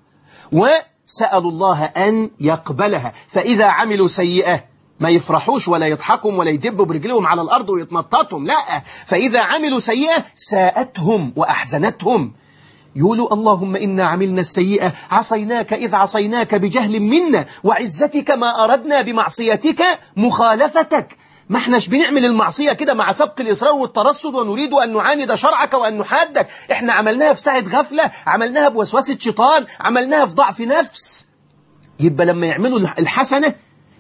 وسألوا الله أن يقبلها فإذا عملوا سيئة ما يفرحوش ولا يضحكوا ولا يدبوا برجلهم على الأرض ويتنططهم لا فإذا عملوا سيئة ساءتهم وأحزنتهم يقولوا اللهم إنا عملنا السيئة عصيناك إذ عصيناك بجهل منا وعزتك ما أردنا بمعصيتك مخالفتك ما احناش بنعمل المعصية كده مع سبق الإصرار والترصد ونريد أن نعاند شرعك وأن نحادك احنا عملناها في ساعة غفلة عملناها بوسوسة شيطان عملناها في ضعف نفس يبقى لما يعملوا الحسنة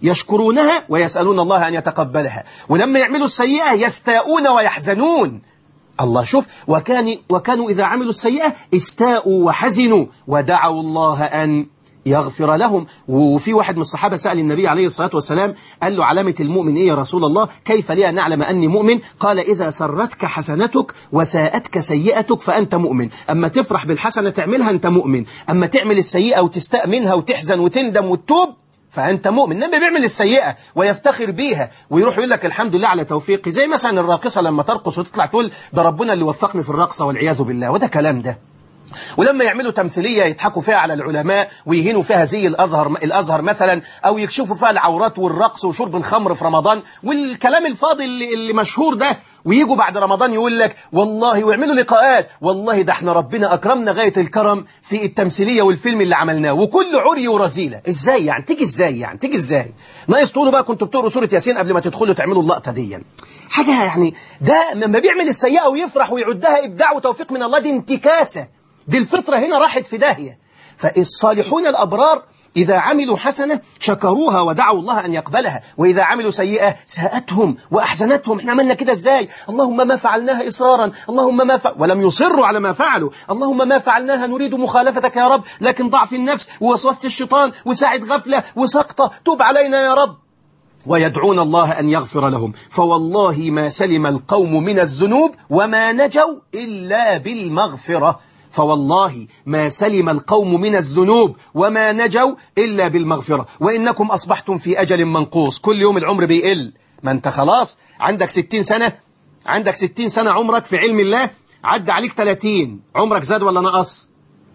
يشكرونها ويسألون الله أن يتقبلها ولما يعملوا السيئة يستاءون ويحزنون الله شوف وكان وكانوا إذا عملوا السيئة استاءوا وحزنوا ودعوا الله أن يغفر لهم وفي واحد من الصحابة سأل النبي عليه الصلاة والسلام قال له علامة المؤمن إيه يا رسول الله كيف لي أن أعلم أني مؤمن قال إذا سرتك حسنتك وساءتك سيئتك فأنت مؤمن أما تفرح بالحسنة تعملها أنت مؤمن أما تعمل السيئة وتستاء منها وتحزن وتندم وتتوب فأنت مؤمن إنما بيعمل السيئة ويفتخر بيها ويروح يقول لك الحمد لله على توفيقي زي مثلا الراقصة لما ترقص وتطلع تقول ده ربنا اللي وفقني في الرقصة والعياذ بالله وده كلام ده ولما يعملوا تمثيلية يضحكوا فيها على العلماء ويهينوا فيها زي الأزهر, الأزهر مثلا أو يكشفوا فيها العورات والرقص وشرب الخمر في رمضان والكلام الفاضي اللي, اللي مشهور ده ويجوا بعد رمضان يقول لك والله ويعملوا لقاءات والله ده احنا ربنا أكرمنا غاية الكرم في التمثيلية والفيلم اللي عملناه وكل عري ورزيلة ازاي يعني تيجي ازاي يعني تيجي ازاي ناقص تقولوا بقى كنتوا بتقروا سورة ياسين قبل ما تدخلوا تعملوا اللقطة دي حاجة يعني ده لما بيعمل السيئة ويفرح ويعدها إبداع وتوفيق من الله دي انتكاسة دي الفطرة هنا راحت في داهية فالصالحون الأبرار إذا عملوا حسنة شكروها ودعوا الله أن يقبلها وإذا عملوا سيئة ساءتهم وأحزنتهم احنا عملنا كده إزاي اللهم ما فعلناها إصرارا اللهم ما فعل ولم يصروا على ما فعلوا اللهم ما فعلناها نريد مخالفتك يا رب لكن ضعف النفس ووسوسة الشيطان وساعة غفلة وسقطة توب علينا يا رب ويدعون الله أن يغفر لهم فوالله ما سلم القوم من الذنوب وما نجوا إلا بالمغفرة فوالله ما سلم القوم من الذنوب وما نجوا إلا بالمغفرة وإنكم أصبحتم في أجل منقوص كل يوم العمر بيقل ما أنت خلاص عندك ستين سنة عندك ستين سنة عمرك في علم الله عدى عليك 30 عمرك زاد ولا نقص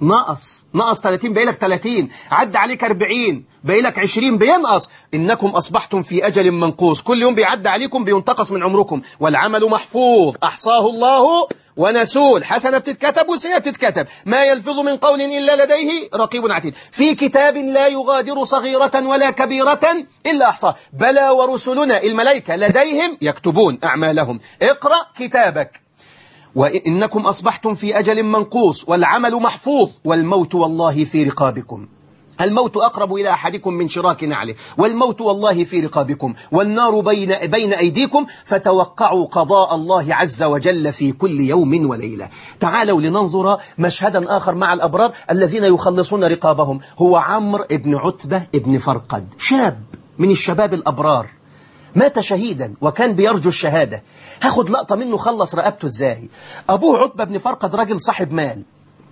نقص نقص 30 باقي لك 30 عدى عليك 40 باقي لك 20 بينقص إنكم أصبحتم في أجل منقوص كل يوم بيعدى عليكم بينتقص من عمركم والعمل محفوظ أحصاه الله ونسوه الحسنة بتتكتب والسيئة بتتكتب ما يلفظ من قول إلا لديه رقيب عتيد في كتاب لا يغادر صغيرة ولا كبيرة إلا أحصاه بلى ورسلنا الملائكة لديهم يكتبون أعمالهم اقرأ كتابك وإنكم أصبحتم في أجل منقوص والعمل محفوظ والموت والله في رقابكم الموت أقرب إلى أحدكم من شراك نعله والموت والله في رقابكم والنار بين, بين أيديكم فتوقعوا قضاء الله عز وجل في كل يوم وليلة تعالوا لننظر مشهدا آخر مع الأبرار الذين يخلصون رقابهم هو عمرو بن عتبة بن فرقد شاب من الشباب الأبرار مات شهيدا وكان بيرجو الشهادة هاخد لقطة منه خلص رقبته ازاي أبوه عتبة بن فرقد راجل صاحب مال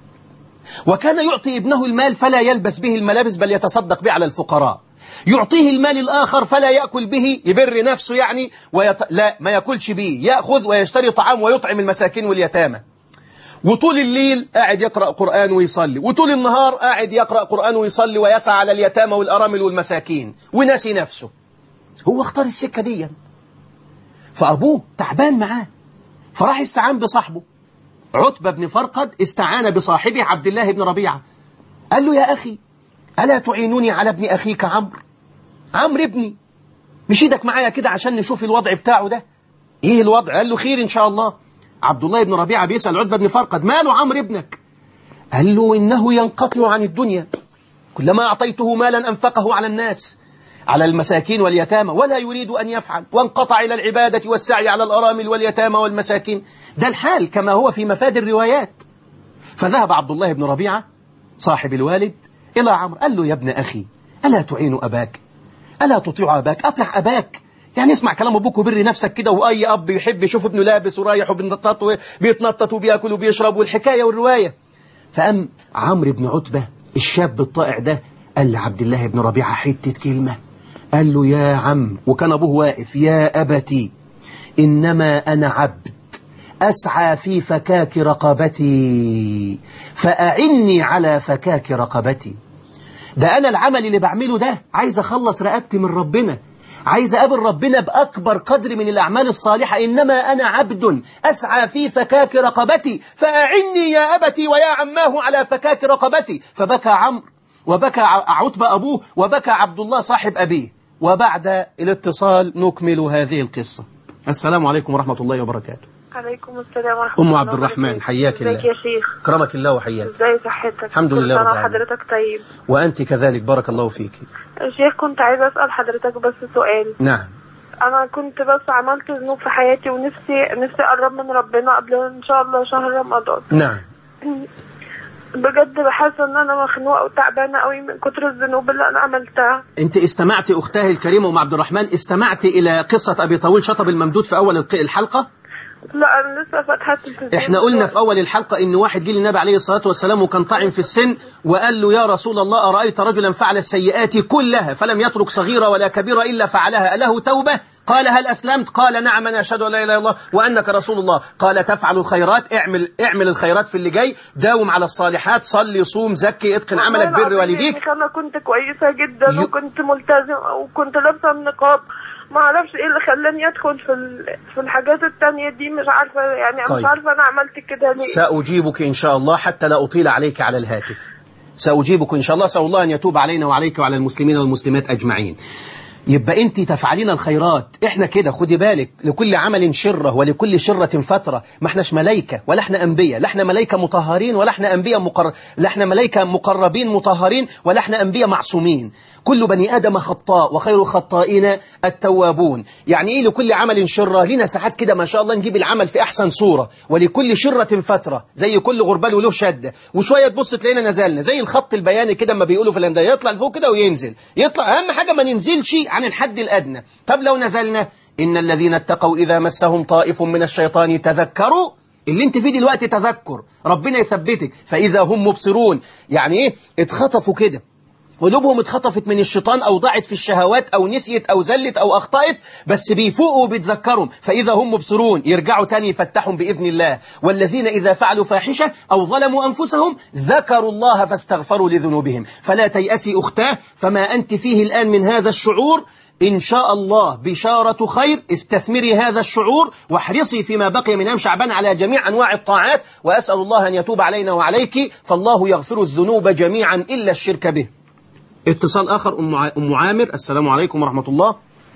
وكان يعطي ابنه المال فلا يلبس به الملابس بل يتصدق به على الفقراء يعطيه المال الآخر فلا يأكل به يبر نفسه يعني ويط... لا ما يأكلش به يأخذ ويشتري طعام ويطعم المساكين واليتامى وطول الليل قاعد يقرأ قرآن ويصلي وطول النهار قاعد يقرأ قرآن ويصلي ويسعى على اليتامى والأرامل والمساكين وناسي نفسه هو اختار السكة دي فأبوه تعبان معاه فراح استعان بصاحبه عتبة بن فرقد استعان بصاحبه عبد الله بن ربيعة قال له يا أخي ألا تعينوني على ابن أخيك عمرو عمرو ابني مش ايدك معايا كده عشان نشوف الوضع بتاعه ده ايه الوضع قال له خير ان شاء الله عبد الله بن ربيعة بيسأل عتبة بن فرقد ماله عمرو ابنك قال له إنه ينقطع عن الدنيا كلما أعطيته مالا أنفقه على الناس على المساكين واليتامى ولا يريد أن يفعل وانقطع إلى العبادة والسعي على الأرامل واليتامى والمساكين ده الحال كما هو في مفاد الروايات فذهب عبد الله بن ربيعة صاحب الوالد إلى عمرو قال له يا ابن أخي ألا تعين أباك ألا تطيع أباك أطع أباك يعني اسمع كلام أبوك وبر نفسك كده وأي أب يحب يشوف ابنه لابس ورايح وبيتنطط وبيتنطط وبياكل وبيشرب والحكاية والرواية فأم عمرو بن عتبة الشاب الطائع ده قال لعبد الله بن ربيعة حتة كلمة قال له يا عم وكان أبوه واقف يا أبتي إنما أنا عبد أسعى في فكاك رقبتي فأعني على فكاك رقبتي ده أنا العمل اللي بعمله ده عايز أخلص رقبتي من ربنا عايز أقابل ربنا بأكبر قدر من الأعمال الصالحة إنما أنا عبد أسعى في فكاك رقبتي فأعني يا أبتي ويا عماه على فكاك رقبتي فبكى عمرو وبكى عتبة أبوه وبكى عبد الله صاحب أبيه وبعد الاتصال نكمل هذه القصة السلام عليكم ورحمة الله وبركاته عليكم السلام ورحمة أم الله عبد الرحمن وبركاته. حياك الله ازيك يا شيخ كرمك الله وحياك ازاي صحتك الحمد كل لله سنة رب العالمين. وحضرتك طيب وأنت كذلك بارك الله فيك يا شيخ كنت عايزة أسأل حضرتك بس سؤال نعم أنا كنت بس عملت ذنوب في حياتي ونفسي نفسي أقرب من ربنا قبل إن شاء الله شهر رمضان نعم بجد بحس إن أنا مخنوقة وتعبانة قوي من كتر الذنوب اللي أنا عملتها أنت استمعت أختاه الكريمة أم عبد الرحمن استمعت إلى قصة أبي طويل شطب الممدود في أول الق- الحلقة لا أنا لسه فاتحة التلفزيون احنا قلنا في أول الحلقة إن واحد جه للنبي عليه الصلاة والسلام وكان طاعن في السن وقال له يا رسول الله أرأيت رجلا فعل السيئات كلها فلم يترك صغيرة ولا كبيرة إلا فعلها أله توبة قال هل أسلمت قال نعم أنا أشهد أن لا إله إلا الله وأنك رسول الله قال تفعل الخيرات اعمل اعمل الخيرات في اللي جاي داوم على الصالحات صلي صوم زكي اتقن عملك والله بر العظيم والديك يا شيخ انا كنت كويسه جدا يو- وكنت ملتزمه وكنت لابسه النقاب ما اعرفش ايه اللي خلاني ادخل في ال- في الحاجات التانية دي مش عارفه يعني طيب. مش عارفه انا عملت كده ليه سأجيبك إن شاء الله حتى لا أطيل عليك على الهاتف سأجيبك إن شاء الله أسأل الله أن يتوب علينا وعليك وعلى المسلمين والمسلمات أجمعين يبقى أنت تفعلين الخيرات إحنا كده خدي بالك لكل عمل شرة ولكل شرة فترة ما احناش ملايكة ولا احنا أنبياء لا احنا ملايكة مطهرين ولا احنا أنبياء مقر... لا احنا ملايكة مقربين مطهرين ولا احنا أنبياء معصومين كل بني آدم خطاء وخير الخطائين التوابون يعني إيه لكل عمل شرة لنا ساعات كده ما شاء الله نجيب العمل في أحسن صورة ولكل شرة فترة زي كل غربال وله شدة وشوية تبص تلاقينا نزلنا زي الخط البياني كده ما بيقولوا في الهندسة يطلع لفوق كده وينزل يطلع أهم حاجة ما ننزلش عن الحد الأدنى طب لو نزلنا إن الذين اتقوا إذا مسهم طائف من الشيطان تذكروا اللي انت فيه دلوقتي تذكر ربنا يثبتك فإذا هم مبصرون يعني ايه اتخطفوا كده قلوبهم اتخطفت من الشيطان أو ضاعت في الشهوات أو نسيت أو زلت أو أخطأت بس بيفوقوا وبيتذكرهم فإذا هم مبصرون يرجعوا تاني يفتحهم بإذن الله والذين إذا فعلوا فاحشة أو ظلموا أنفسهم ذكروا الله فاستغفروا لذنوبهم فلا تيأسي أختاه فما أنت فيه الآن من هذا الشعور إن شاء الله بشارة خير استثمري هذا الشعور واحرصي فيما بقي من أيام شعبان على جميع أنواع الطاعات وأسأل الله أن يتوب علينا وعليك فالله يغفر الذنوب جميعا إلا الشرك به اتصال آخر أم ع- أم عامر السلام عليكم ورحمة الله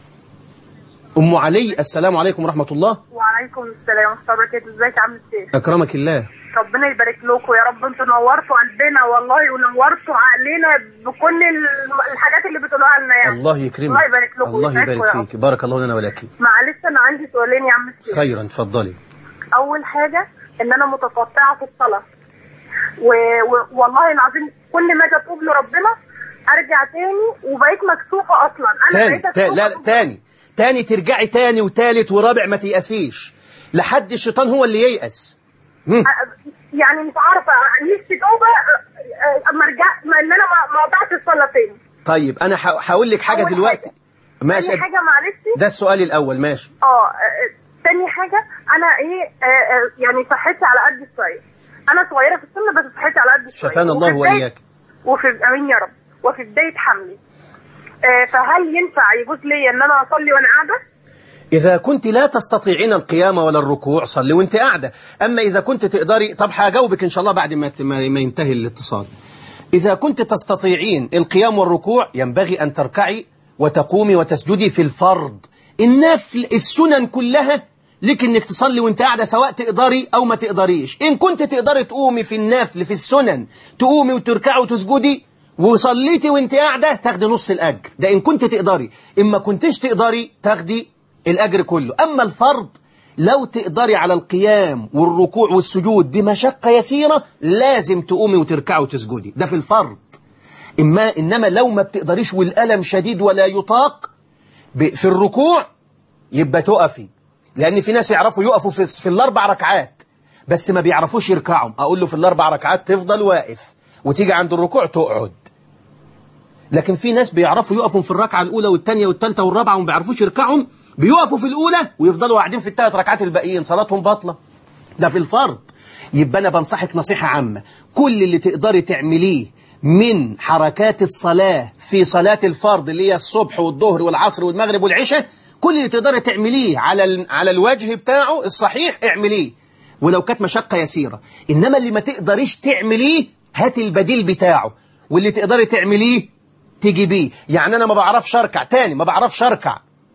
أم علي السلام عليكم ورحمة الله وعليكم السلام ورحمه الله وبركاته ازيك يا عم الشيخ أكرمك الله ربنا يبارك لكم يا رب انتوا نورتوا قلبنا والله ونورتوا عقلنا بكل ال- الحاجات اللي بتقولوها لنا يعني الله يكرمك الله يبارك لكم الله ويسعدكم يبارك يا رب. فيك بارك الله لنا ولك معلش انا عندي سؤالين يا عم الشيخ خيرا اتفضلي اول حاجه ان انا متقطعه في الصلاه و... و... والله العظيم كل ما اجي اتوب لربنا ارجع تاني وبقيت مكسوفه اصلا انا تاني بقيت تاني لا لا، مكسوفة. تاني تاني ترجعي تاني وتالت ورابع ما تيأسيش لحد الشيطان هو اللي ييأس هم. يعني مش عارفه نفسي توبه أ- اما ارجع ما ان انا ما ما قطعت الصلاه تاني طيب أنا ح- هقول لك حاجة أول دلوقتي حاجة. ماشي تاني حاجه معلش ده السؤال الأول ماشي اه آه، تاني حاجة أنا إيه آه، آه، يعني صحتي على قد شوية أنا صغيرة في السن بس صحتي على قد شوية شفانا الله وفي بداية- وإياك وفي أمين يا رب وفي بداية حملي آه، فهل ينفع يجوز لي إن أنا أصلي وأنا قاعدة؟ إذا كنت لا تستطيعين القيام ولا الركوع صلي وانت قاعدة أما إذا كنت تقدري طب هجاوبك إن شاء الله بعد ما ت- ما ما ينتهي الاتصال إذا كنت تستطيعين القيام والركوع ينبغي أن تركعي وتقومي وتسجدي في الفرض النفل السنن كلها لك انك تصلي وانت قاعدة سواء تقدري او ما تقدريش ان كنت تقدري تقومي في النفل في السنن تقومي وتركعي وتسجدي وصليتي وانت قاعدة تاخدي نص الأجر ده إن كنت تقدري إن ما كنتش تقدري تاخدي الأجر كله أما الفرض لو تقدري على القيام والركوع والسجود بمشقة يسيرة لازم تقومي وتركعي وتسجدي ده في الفرض إما إنما لو ما بتقدريش والألم شديد ولا يطاق ب- في الركوع يبقى تقفي لأن في ناس يعرفوا يقفوا في, في الأربع ركعات بس ما بيعرفوش يركعوا أقول له في الأربع ركعات تفضل واقف وتيجي عند الركوع تقعد لكن في ناس بيعرفوا يقفوا في الركعة الأولى والثانية والثالثة والرابعة وما بيعرفوش يركعهم بيقفوا في الأولى ويفضلوا قاعدين في الثلاث ركعات الباقيين صلاتهم باطلة ده في الفرض يبقى أنا بنصحك نصيحة عامة كل اللي تقدري تعمليه من حركات الصلاة في صلاة الفرض اللي هي الصبح والظهر والعصر والمغرب والعشاء كل اللي تقدري تعمليه على ال- على الوجه بتاعه الصحيح اعمليه ولو كانت مشقة يسيرة إنما اللي ما تقدريش تعمليه هات البديل بتاعه واللي تقدري تعمليه تجيبيه يعني أنا ما بعرفش أركع تاني ما بعرفش أركع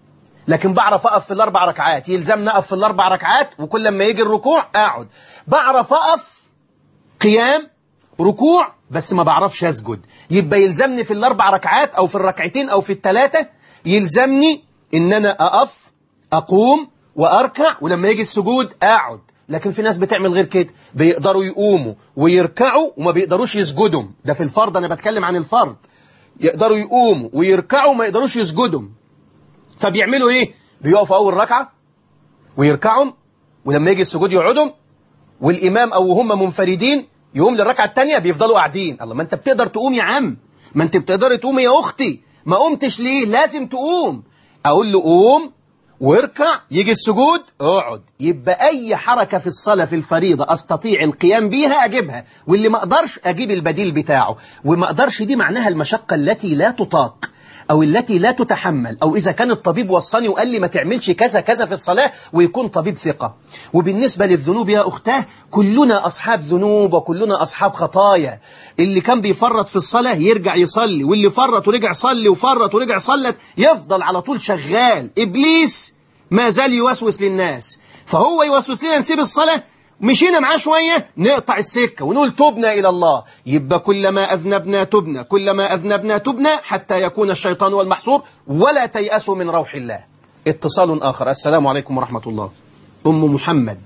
لكن بعرف أقف في الأربع ركعات يلزمني أقف في الأربع ركعات وكل ما يجي الركوع أقعد بعرف أقف قيام ركوع بس ما بعرفش أسجد يبقى يلزمني في الأربع ركعات أو في الركعتين أو في الثلاثة يلزمني إن أنا أقف أقوم وأركع ولما يجي السجود أقعد لكن في ناس بتعمل غير كده بيقدروا يقوموا ويركعوا وما بيقدروش يسجدوا ده في الفرض أنا بتكلم عن الفرض يقدروا يقوموا ويركعوا وما يقدروش يسجدوا فبيعملوا ايه بيقفوا اول ركعه ويركعوا ولما يجي السجود يقعدوا والامام او هم منفردين يقوم للركعه الثانيه بيفضلوا قاعدين الله ما انت بتقدر تقوم يا عم ما انت بتقدر تقوم يا اختي ما قمتش ليه لازم تقوم اقول له قوم واركع يجي السجود اقعد يبقى اي حركه في الصلاه في الفريضه استطيع القيام بيها اجيبها واللي ما اقدرش اجيب البديل بتاعه وما اقدرش دي معناها المشقه التي لا تطاق أو التي لا تتحمل أو إذا كان الطبيب وصاني وقال لي ما تعملش كذا كذا في الصلاة ويكون طبيب ثقة وبالنسبة للذنوب يا أختاه كلنا أصحاب ذنوب وكلنا أصحاب خطايا اللي كان بيفرط في الصلاة يرجع يصلي واللي فرط ورجع صلي وفرط ورجع صلت يفضل على طول شغال إبليس ما زال يوسوس للناس فهو يوسوس لنا نسيب الصلاة مشينا معاه شوية نقطع السكة ونقول تبنا إلى الله يبقى كلما أذنبنا تبنا كلما أذنبنا تبنا حتى يكون الشيطان هو المحصور ولا تيأسوا من روح الله اتصال آخر السلام عليكم ورحمة الله أم محمد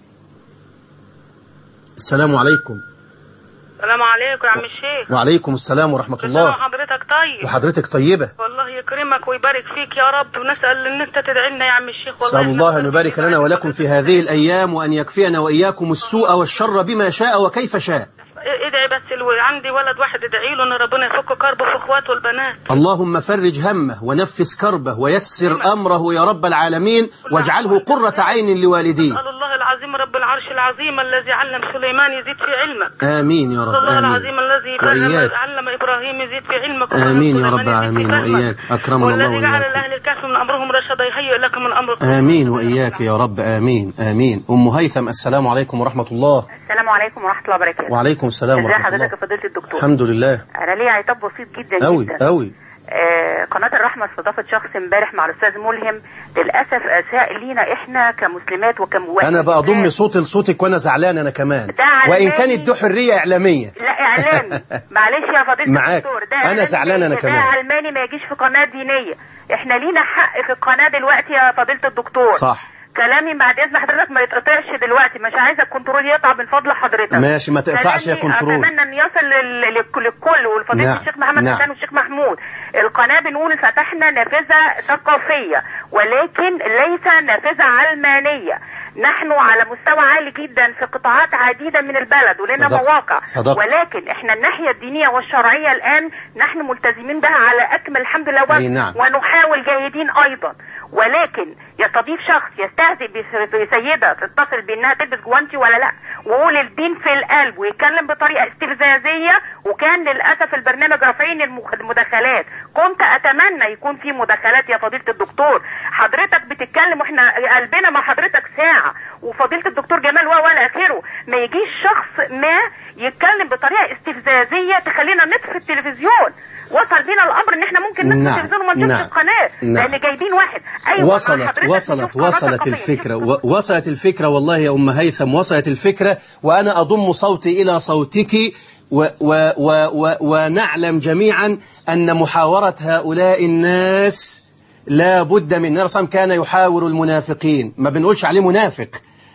السلام عليكم السلام عليكم يا عم الشيخ وعليكم السلام ورحمة كل سنة الله وحضرتك طيب وحضرتك طيبة والله يكرمك ويبارك فيك يا رب ونسأل ان انت تدعي لنا يا عم الشيخ والله أسأل الله إحنا أن يبارك لنا ولكم في هذه الأيام وأن يكفينا وإياكم السوء والشر بما شاء وكيف شاء ادعي بس الو... عندي ولد واحد ادعي له ان ربنا يفك كربه في اخواته البنات اللهم فرج همه ونفس كربه ويسر أمره يا رب العالمين واجعله قرة عين لوالديه اسال الله العظيم رب العرش العظيم الذي علم سليمان يزيد في علمك آمين يا اسال رب الله آمين العظيم الذي وإياك. علم, علم ابراهيم يزيد في علمك آمين يا وعلم رب سليمان يزيد العالمين في فهمك. وإياك أكرمنا الله والذي جعل وإياك لاهل الكهف من امرهم رشدا يهيئ لك من امرك آمين وإياك يا رب آمين آمين أم هيثم السلام عليكم ورحمة الله السلام عليكم ورحمة الله وبركاته وعليكم السلام ازي ورحمة حضرتك يا الله فضيلة الدكتور الحمد لله انا ليا عتاب بسيط جدا أوي جدا أوي آه قناة الرحمة استضافت شخص امبارح مع الاستاذ ملهم للاسف اساء لينا احنا كمسلمات وكم أنا بقى أضم صوتي لصوتك وأنا زعلان أنا كمان ده علماني. وإن كانت دي حرية إعلامية لا اعلامي معلش يا فضيلة معاك. الدكتور ده أنا إعلامي زعلان أنا ده كمان. علماني ما يجيش في قناة دينية احنا لينا حق في القناة دلوقتي يا فضيلة الدكتور صح كلامي بعد اذن حضرتك ما يتقطعش دلوقتي مش عايزه الكنترول يقطع من فضل حضرتك ماشي، ما تقطعش يا كلامي كنترول. اتمنى ان يصل لل- لل- للكل والفضيله نعم، الشيخ محمد نعم. حسين والشيخ محمود القناه بنقول فتحنا نافذه ثقافيه ولكن ليس نافذه علمانيه نحن على مستوى عالي جدا في قطاعات عديدة من البلد ولنا صدقت. مواقع صدقت. ولكن احنا الناحية الدينية والشرعية الآن نحن ملتزمين بها على أكمل الحمد لله أي نعم. ونحاول جاهدين أيضا ولكن يستضيف شخص يستهزئ بس- بسيدة تتصل بأنها تلبس جوانتي ولا لا ويقول الدين في القلب ويتكلم بطريقة استفزازية وكان للأسف البرنامج رافعين المخ- المداخلات كنت أتمنى يكون في مداخلات يا فضيلة الدكتور حضرتك بتتكلم واحنا قلبنا مع حضرتك ساعة وفضيلة الدكتور جمال و ولا آخره ما يجيش شخص ما يتكلم بطريقة استفزازية تخلينا نطفي التلفزيون وصل بينا الأمر إن احنا ممكن نطفي نعم، التلفزيون وما نشوفش نعم، القناة نعم. لأن جايبين واحد أيوة مع وصلت حضرتك وصلت نشوف قناة وصلت ثقافية. الفكرة و- وصلت الفكرة والله يا أم هيثم وصلت الفكرة وأنا أضم صوتي إلى صوتك و و و و ونعلم جميعا أن محاورة هؤلاء الناس لا بد من النبي صلى الله عليه وسلم كان يحاور المنافقين ما بنقولش عليه منافق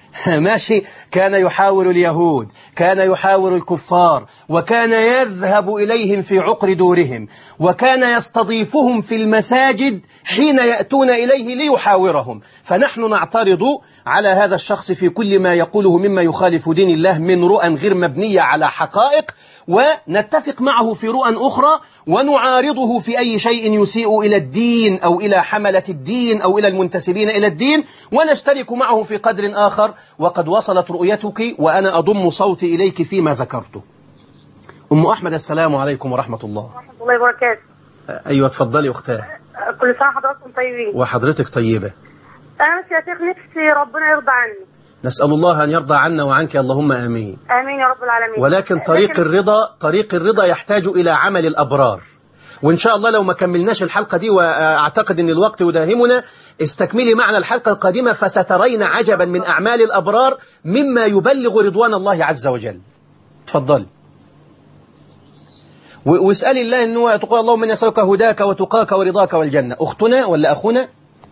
ماشي كان يحاور اليهود كان يحاور الكفار وكان يذهب إليهم في عقر دورهم وكان يستضيفهم في المساجد حين يأتون إليه ليحاورهم فنحن نعترض على هذا الشخص في كل ما يقوله مما يخالف دين الله من رؤى غير مبنية على حقائق ونتفق معه في رؤى أخرى ونعارضه في أي شيء يسيء إلى الدين أو إلى حملة الدين أو إلى المنتسبين إلى الدين ونشترك معه في قدر آخر وقد وصلت رؤيتك وأنا أضم صوتي إليك فيما ذكرته أم أحمد السلام عليكم ورحمة الله ورحمة الله وبركاته أيوة تفضلي أختاه كل سنة حضراتكم طيبين وحضرتك طيبة أنا بس يا شيخ نفسي ربنا يرضى عني نسأل الله أن يرضى عنا وعنك اللهم آمين آمين يا رب العالمين ولكن طريق لكن- الرضا طريق الرضا يحتاج إلى عمل الأبرار وإن شاء الله لو ما كملناش الحلقة دي وأعتقد أن الوقت يداهمنا استكملي معنا الحلقة القادمة فسترين عجبا من أعمال الأبرار مما يبلغ رضوان الله عز وجل تفضلي و- واسألي الله أنه تقول اللهم إني أسألك هداك وتقاك ورضاك والجنة أختنا ولا أخونا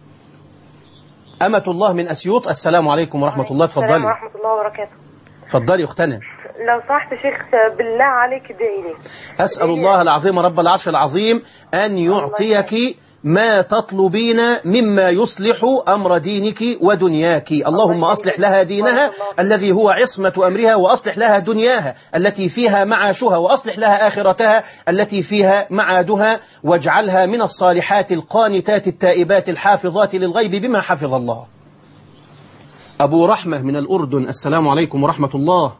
أمة الله من أسيوط السلام عليكم ورحمة الله السلام تفضلي ورحمة الله وبركاته تفضلي أختنا لو سمحت شيخ بالله عليك ادعي لي أسأل الله العظيم رب العرش العظيم أن يعطيك ما تطلبين مما يصلح أمر دينك ودنياك اللهم أصلح لها دينها الذي هو عصمة أمرها وأصلح لها دنياها التي فيها معاشها وأصلح لها آخرتها التي فيها معادها واجعلها من الصالحات القانتات التائبات الحافظات للغيب بما حفظ الله أبو رحمة من الأردن السلام عليكم ورحمة الله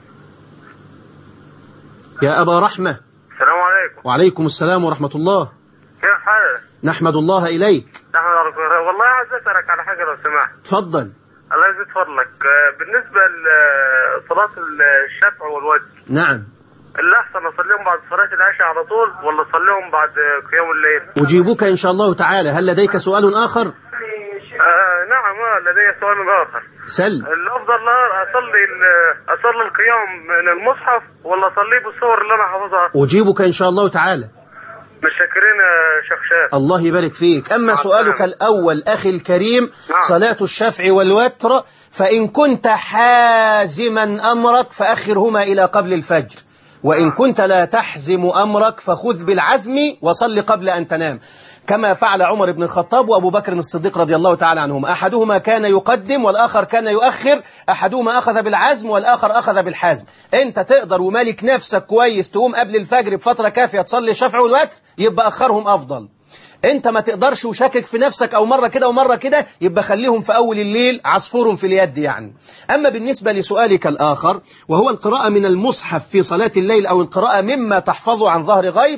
يا أبا رحمة السلام عليكم وعليكم السلام ورحمة الله كيف حالك؟ نحمد الله إليك نحن نعرف- والله عايز اسالك على حاجه لو سمحت تفضل الله يزيد فضلك آه، بالنسبه لصلاه الشفع والوتر نعم اللي احسن اصليهم بعد صلاه العشاء على طول ولا اصليهم بعد قيام الليل؟ أجيبك إن شاء الله تعالى هل لديك سؤال آخر آه نعم آه لدي سؤال اخر سل الافضل لا اصلي ال- اصلي القيام من المصحف ولا اصليه بالصور اللي انا حافظها؟ أجيبك إن شاء الله تعالى متشكرين يا شيخ شاف الله يبارك فيك أما مع سؤالك السلامة. الأول أخي الكريم نعم. صلاة الشفع والوتر فإن كنت حازما أمرك فأخرهما إلى قبل الفجر وإن كنت لا تحزم أمرك فخذ بالعزم وصل قبل أن تنام كما فعل عمر بن الخطاب وأبو بكر الصديق رضي الله تعالى عنهما أحدهما كان يقدم والآخر كان يؤخر أحدهما أخذ بالعزم والآخر أخذ بالحزم أنت تقدر ومالك نفسك كويس تقوم قبل الفجر بفترة كافية تصلي الشفع والوتر يبقى أخرهم أفضل انت ما تقدرش وشاكك في نفسك او مرة كده ومرة كده يبقى خليهم في اول الليل عصفور في اليد يعني اما بالنسبة لسؤالك الاخر وهو القراءة من المصحف في صلاة الليل او القراءة مما تحفظه عن ظهر غيب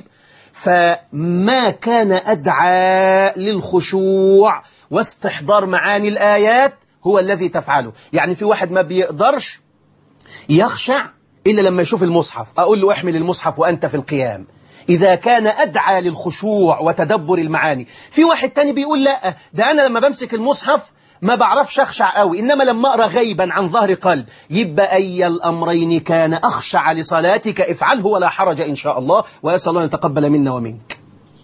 فما كان ادعى للخشوع واستحضار معاني الايات هو الذي تفعله يعني في واحد ما بيقدرش يخشع إلا لما يشوف المصحف أقول له احمل المصحف وأنت في القيام إذا كان أدعى للخشوع وتدبر المعاني في واحد تاني بيقول لا ده أنا لما بمسك المصحف ما بعرفش أخشع قوي إنما لما أقرأ غيبا عن ظهر قلب يبقى أي الأمرين كان أخشع لصلاتك افعله ولا حرج إن شاء الله وأسأل الله أن يتقبل منا ومنك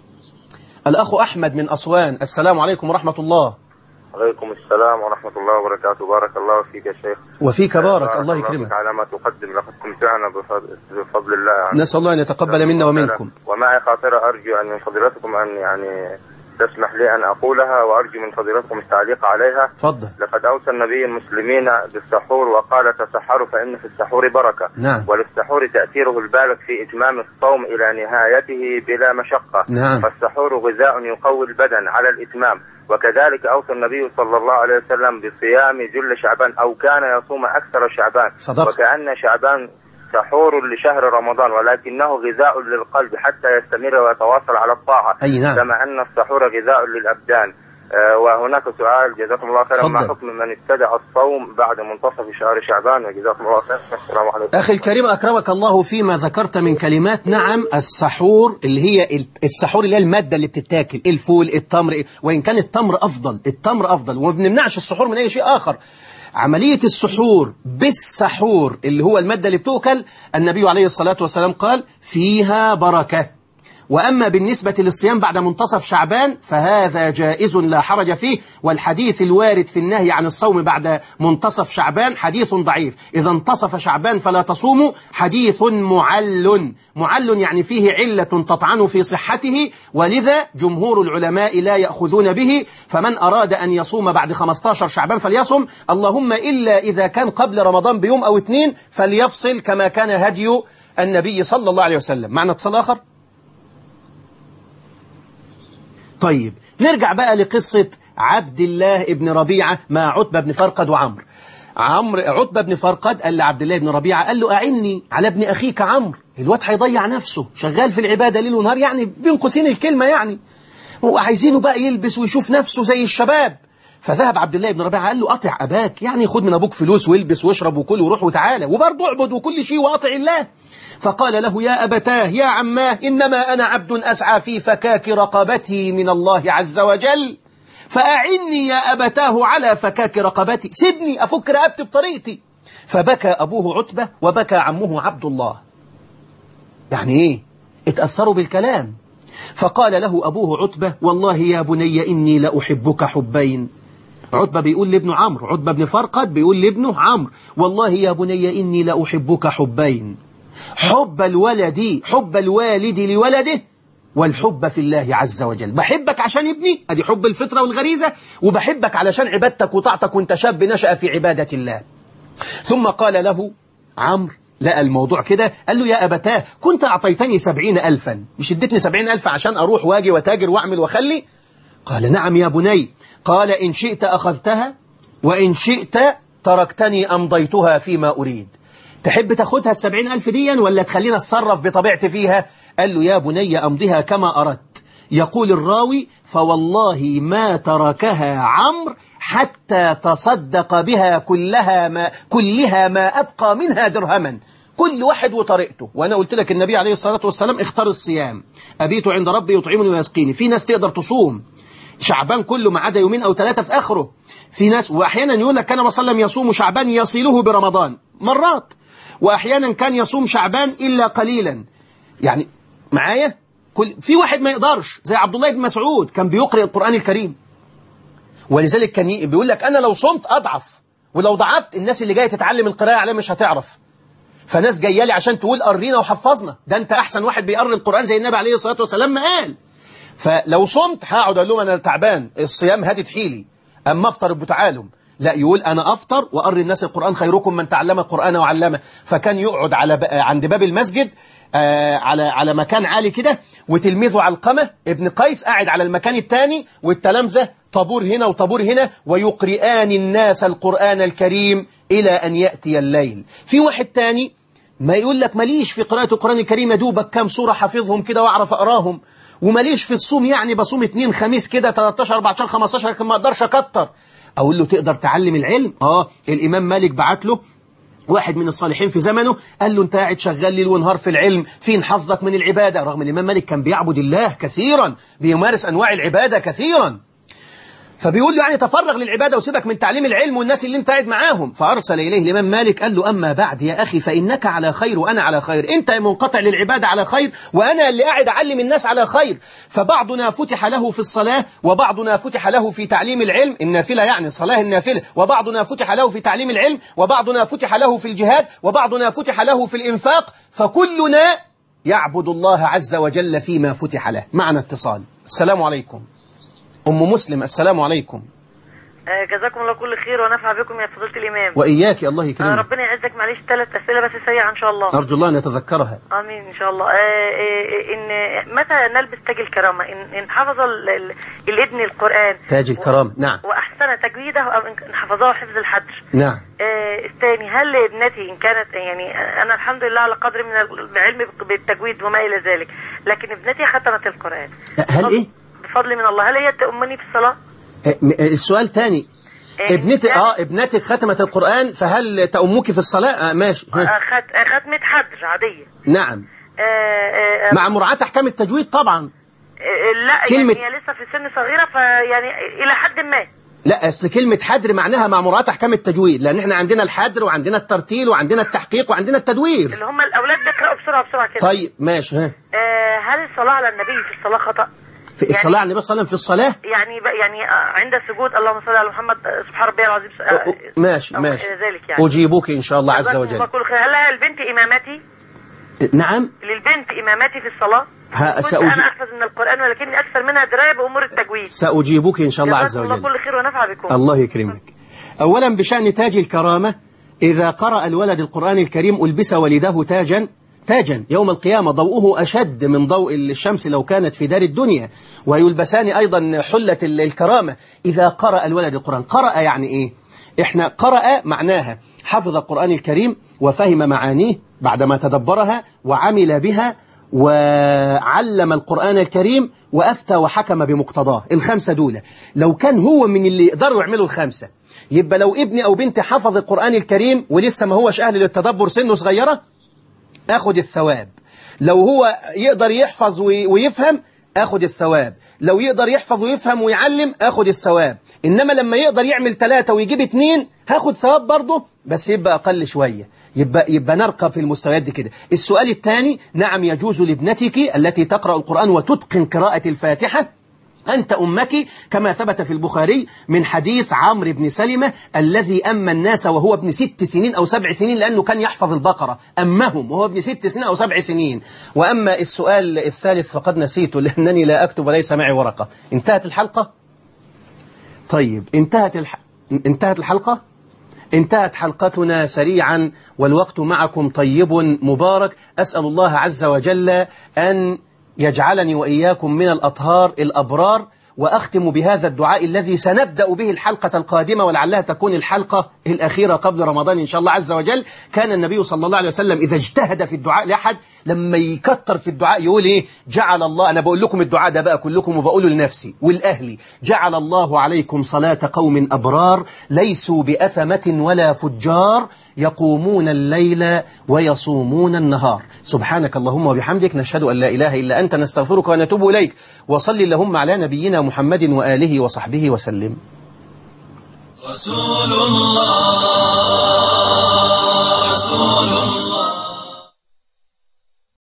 الأخ أحمد من أسوان السلام عليكم ورحمة الله عليكم السلام ورحمه الله وبركاته بارك الله فيك يا شيخ وفيك بارك بارك الله يكرمك على ما تقدم لقد تمتعنا بفضل, بفضل الله يعني. نسأل الله أن يتقبل منا ومنكم ومعي خاطرة أرجو أن من فضيلتكم أن يعني تسمح لي أن أقولها وأرجو من فضيلتكم التعليق عليها تفضل لقد أوصى النبي المسلمين بالسحور وقال تسحروا فإن في السحور بركة نعم وللسحور تأثيره البالغ في إتمام الصوم إلى نهايته بلا مشقة نعم. فالسحور غذاء يقوي البدن على الإتمام وكذلك أوصى النبي صلى الله عليه وسلم بصيام جل شعبان أو كان يصوم أكثر شعبان صدقت. وكأن شعبان سحور لشهر رمضان ولكنه غذاء للقلب حتى يستمر ويتواصل على الطاعة أي نعم. كما أن السحور غذاء للأبدان آه، وهناك سؤال جزاكم الله خيرا ما تفضل. حكم من ابتدأ الصوم بعد منتصف شهر شعبان وجزاكم الله خيرا السلام عليكم أخي الكريم أكرمك الله فيما ذكرت من كلمات نعم السحور اللي هي ال- السحور اللي هي المادة اللي بتتاكل الفول التمر وإن كان التمر أفضل التمر أفضل وما بنمنعش السحور من أي شيء آخر عملية السحور بالسحور اللي هو المادة اللي بتؤكل النبي عليه الصلاة والسلام قال فيها بركة وأما بالنسبة للصيام بعد منتصف شعبان فهذا جائز لا حرج فيه والحديث الوارد في النهي عن الصوم بعد منتصف شعبان حديث ضعيف إذا انتصف شعبان فلا تصوموا حديث معل معل يعني فيه علة تطعن في صحته ولذا جمهور العلماء لا يأخذون به فمن أراد أن يصوم بعد 15 شعبان فليصم اللهم إلا إذا كان قبل رمضان بيوم أو اتنين فليفصل كما كان هدي النبي صلى الله عليه وسلم معنا اتصال آخر طيب نرجع بقى لقصة عبد الله ابن ربيعة مع عتبة بن فرقد وعمرو عمرو عتبة بن فرقد قال لعبد الله بن ربيعة قال له أعني على ابن أخيك عمرو الواد هيضيع نفسه شغال في العبادة ليل ونهار يعني بين قوسين الكلمة يعني هو عايزينه بقى يلبس ويشوف نفسه زي الشباب فذهب عبد الله بن ربيعة قال له أطع أباك يعني خد من أبوك فلوس والبس واشرب وكل وروح وتعالى وبرضه اعبد وكل شيء وأطع الله فقال له يا أبتاه يا عماه إنما أنا عبد أسعى في فكاك رقبتي من الله عز وجل فأعني يا أبتاه على فكاك رقبتي سيبني أفك رقبتي بطريقتي فبكى أبوه عتبة وبكى عمه عبد الله يعني إيه اتأثروا بالكلام فقال له أبوه عتبة والله يا بني إني لأحبك حبين عتبة بيقول لابنه عمرو عتبة بن فرقد بيقول لابنه عمرو والله يا بني إني لأحبك حبين حب الولد حب الوالد لولده والحب في الله عز وجل بحبك عشان ابني ادي حب الفطرة والغريزة وبحبك علشان عبادتك وطاعتك وانت شاب نشأ في عبادة الله ثم قال له عمرو لقى الموضوع كده قال له يا أبتاه كنت أعطيتني سبعين ألفا مش اديتني سبعين ألف عشان أروح واجي وتاجر وأعمل وأخلي قال نعم يا بني قال إن شئت أخذتها وإن شئت تركتني أمضيتها فيما أريد تحب تاخدها السبعين ألف ديا ولا تخلينا اتصرف بطبيعتي فيها قال له يا بني أمضيها كما أردت يقول الراوي فوالله ما تركها عمرو حتى تصدق بها كلها ما, كلها ما أبقى منها درهما كل واحد وطريقته وأنا قلت لك النبي عليه الصلاة والسلام اختار الصيام أبيت عند ربي يطعمني ويسقيني في ناس تقدر تصوم شعبان كله ما عدا يومين أو ثلاثة في آخره في ناس وأحيانا يقول لك كان وسلم يصوم شعبان يصيله برمضان مرات وأحيانا كان يصوم شعبان إلا قليلا يعني معايا كل في واحد ما يقدرش زي عبد الله بن مسعود كان بيقرأ القرآن الكريم ولذلك كان ي- بيقول لك أنا لو صمت أضعف ولو ضعفت الناس اللي جاية تتعلم القراءة عليها مش هتعرف فناس جايه لي عشان تقول قرينا وحفظنا ده انت احسن واحد بيقري القرآن زي النبي عليه الصلاة والسلام ما قال فلو صمت هقعد اقول لهم انا تعبان الصيام هادت حيلي اما افطر بتعالم لا يقول انا افطر واقري الناس القرآن خيركم من تعلم القرآن وعلمه فكان يقعد على ب... عند باب المسجد آه على على مكان عالي كده وتلميذه علقمة ابن قيس قاعد على المكان الثاني والتلامذة طابور هنا وطابور هنا ويقرئان الناس القرآن الكريم إلى أن يأتي الليل في واحد تاني ما يقول لك ماليش في قراءة القرآن الكريم يا دوبك كام سورة حافظهم كده واعرف اقراهم وماليش في الصوم يعني بصوم اتنين خميس كده 13 14 15 لكن ما اقدرش اكتر اقول له تقدر تعلم العلم اه الامام مالك بعت له واحد من الصالحين في زمنه قال له انت قاعد شغال ليل ونهار في العلم فين حظك من العبادة رغم الامام مالك كان بيعبد الله كثيرا بيمارس انواع العبادة كثيرا فبيقول له يعني تفرغ للعبادة وسيبك من تعليم العلم والناس اللي انت قاعد معاهم فأرسل إليه الإمام مالك قال له أما بعد يا أخي فإنك على خير وأنا على خير أنت منقطع للعبادة على خير وأنا اللي قاعد أعلم الناس على خير فبعضنا فتح له في الصلاة وبعضنا فتح له في تعليم العلم النافلة يعني الصلاة النافلة وبعضنا فتح له في تعليم العلم وبعضنا فتح له في الجهاد وبعضنا فتح له في الإنفاق فكلنا يعبد الله عز وجل فيما فتح له معنا اتصال السلام عليكم أم مسلم السلام عليكم آه، جزاكم الله كل خير ونفع بكم يا فضيلة الإمام وإياك الله آه، يكرمك ربنا يعزك معلش ثلاث أسئلة بس سريعة إن شاء الله أرجو الله أن يتذكرها آمين إن شاء الله آه، آه، إن متى نلبس تاج الكرامة إن إن حفظ ال- ال- الابن القرآن تاج الكرام نعم وأحسن تجويده أو إن حفظه حفظ الحدر نعم آه، الثاني هل ابنتي إن كانت يعني أنا الحمد لله على قدر من العلم بالتجويد وما إلى ذلك لكن ابنتي ختمت القرآن هل إيه بفضل من الله هل هي تؤمني في الصلاة؟ آه، م- آه، السؤال تاني آه، ابنتي اه ابنتك ختمت القرآن فهل تأمك في الصلاة آه ماشي ها. آه، خت- آه، ختمة حدر عادية نعم آه، آه، آه، مع مراعاة أحكام التجويد طبعا آه، لا كلمة- يعني هي لسه في سن صغيرة فيعني إلى حد ما لا أصل كلمة حدر معناها مع مراعاة أحكام التجويد لأن احنا عندنا الحدر وعندنا الترتيل وعندنا التحقيق وعندنا التدوير اللي هم الأولاد بيقرأوا بسرعة بسرعة كده طيب ماشي ها آه، هل الصلاة على النبي في الصلاة خطأ؟ في الصلاة على النبي صلى الله عليه وسلم في الصلاة يعني ب- يعني آه، عند السجود اللهم صل على محمد آه، سبحان ربي العظيم آه، أ- أ- ماشي أو ماشي إلى ذلك يعني أجيبك إن شاء الله عز جزاكم وجل الله كل خير هل لها البنت إمامتي نعم للبنت إمامتي في الصلاة؟ ها كنت سأجيب أنا أحفظ من القرآن ولكني أكثر منها دراية بأمور التجويد سأجيبك إن شاء الله عز جزاكم الله وجل كل خير ونفع بكم الله يكرمك أولا بشأن تاج الكرامة إذا قرأ الولد القرآن الكريم ألبس والده تاجا تاجا يوم القيامة ضوءه أشد من ضوء الشمس لو كانت في دار الدنيا ويلبسان أيضا حلة ال- الكرامة إذا قرأ الولد القرآن قرأ يعني إيه إحنا قرأ معناها حفظ القرآن الكريم وفهم معانيه بعدما تدبرها وعمل بها وعلم القرآن الكريم وأفتى وحكم بمقتضاه الخمسة دول لو كان هو من اللي يقدروا يعملوا الخمسة يبقى لو ابني أو بنتي حفظ القرآن الكريم ولسه ما هوش أهل للتدبر سنه صغيرة أخد الثواب لو هو يقدر يحفظ وي- ويفهم اخد الثواب لو يقدر يحفظ ويفهم ويعلم اخد الثواب انما لما يقدر يعمل ثلاثة ويجيب اتنين هاخد ثواب برضه بس يبقى اقل شوية يبقى, يبقى نرقى في المستويات دي كده السؤال الثاني نعم يجوز لابنتك التي تقرأ القرآن وتتقن قراءة الفاتحة أنت أمك كما ثبت في البخاري من حديث عمرو بن سلمة الذي أما الناس وهو ابن ست سنين أو سبع سنين لأنه كان يحفظ البقرة أمهم وهو ابن ست سنين أو سبع سنين وأما السؤال الثالث فقد نسيته لأنني لا أكتب وليس معي ورقة انتهت الحلقة طيب انتهت الح... انتهت الحلقة انتهت حلقتنا سريعا والوقت معكم طيب مبارك أسأل الله عز وجل أن يجعلني وإياكم من الأطهار الأبرار وأختم بهذا الدعاء الذي سنبدأ به الحلقة القادمة ولعلها تكون الحلقة الأخيرة قبل رمضان إن شاء الله عز وجل كان النبي صلى الله عليه وسلم إذا اجتهد في الدعاء لأحد لما يكتر في الدعاء يقول إيه جعل الله أنا بقول لكم الدعاء ده بقى كلكم وبقوله لنفسي والأهلي جعل الله عليكم صلاة قوم أبرار ليسوا بأثمة ولا فجار يقومون الليل ويصومون النهار سبحانك اللهم وبحمدك نشهد أن لا إله إلا أنت نستغفرك ونتوب إليك وصل اللهم على نبينا محمد وآله وصحبه وسلم رسول الله رسول الله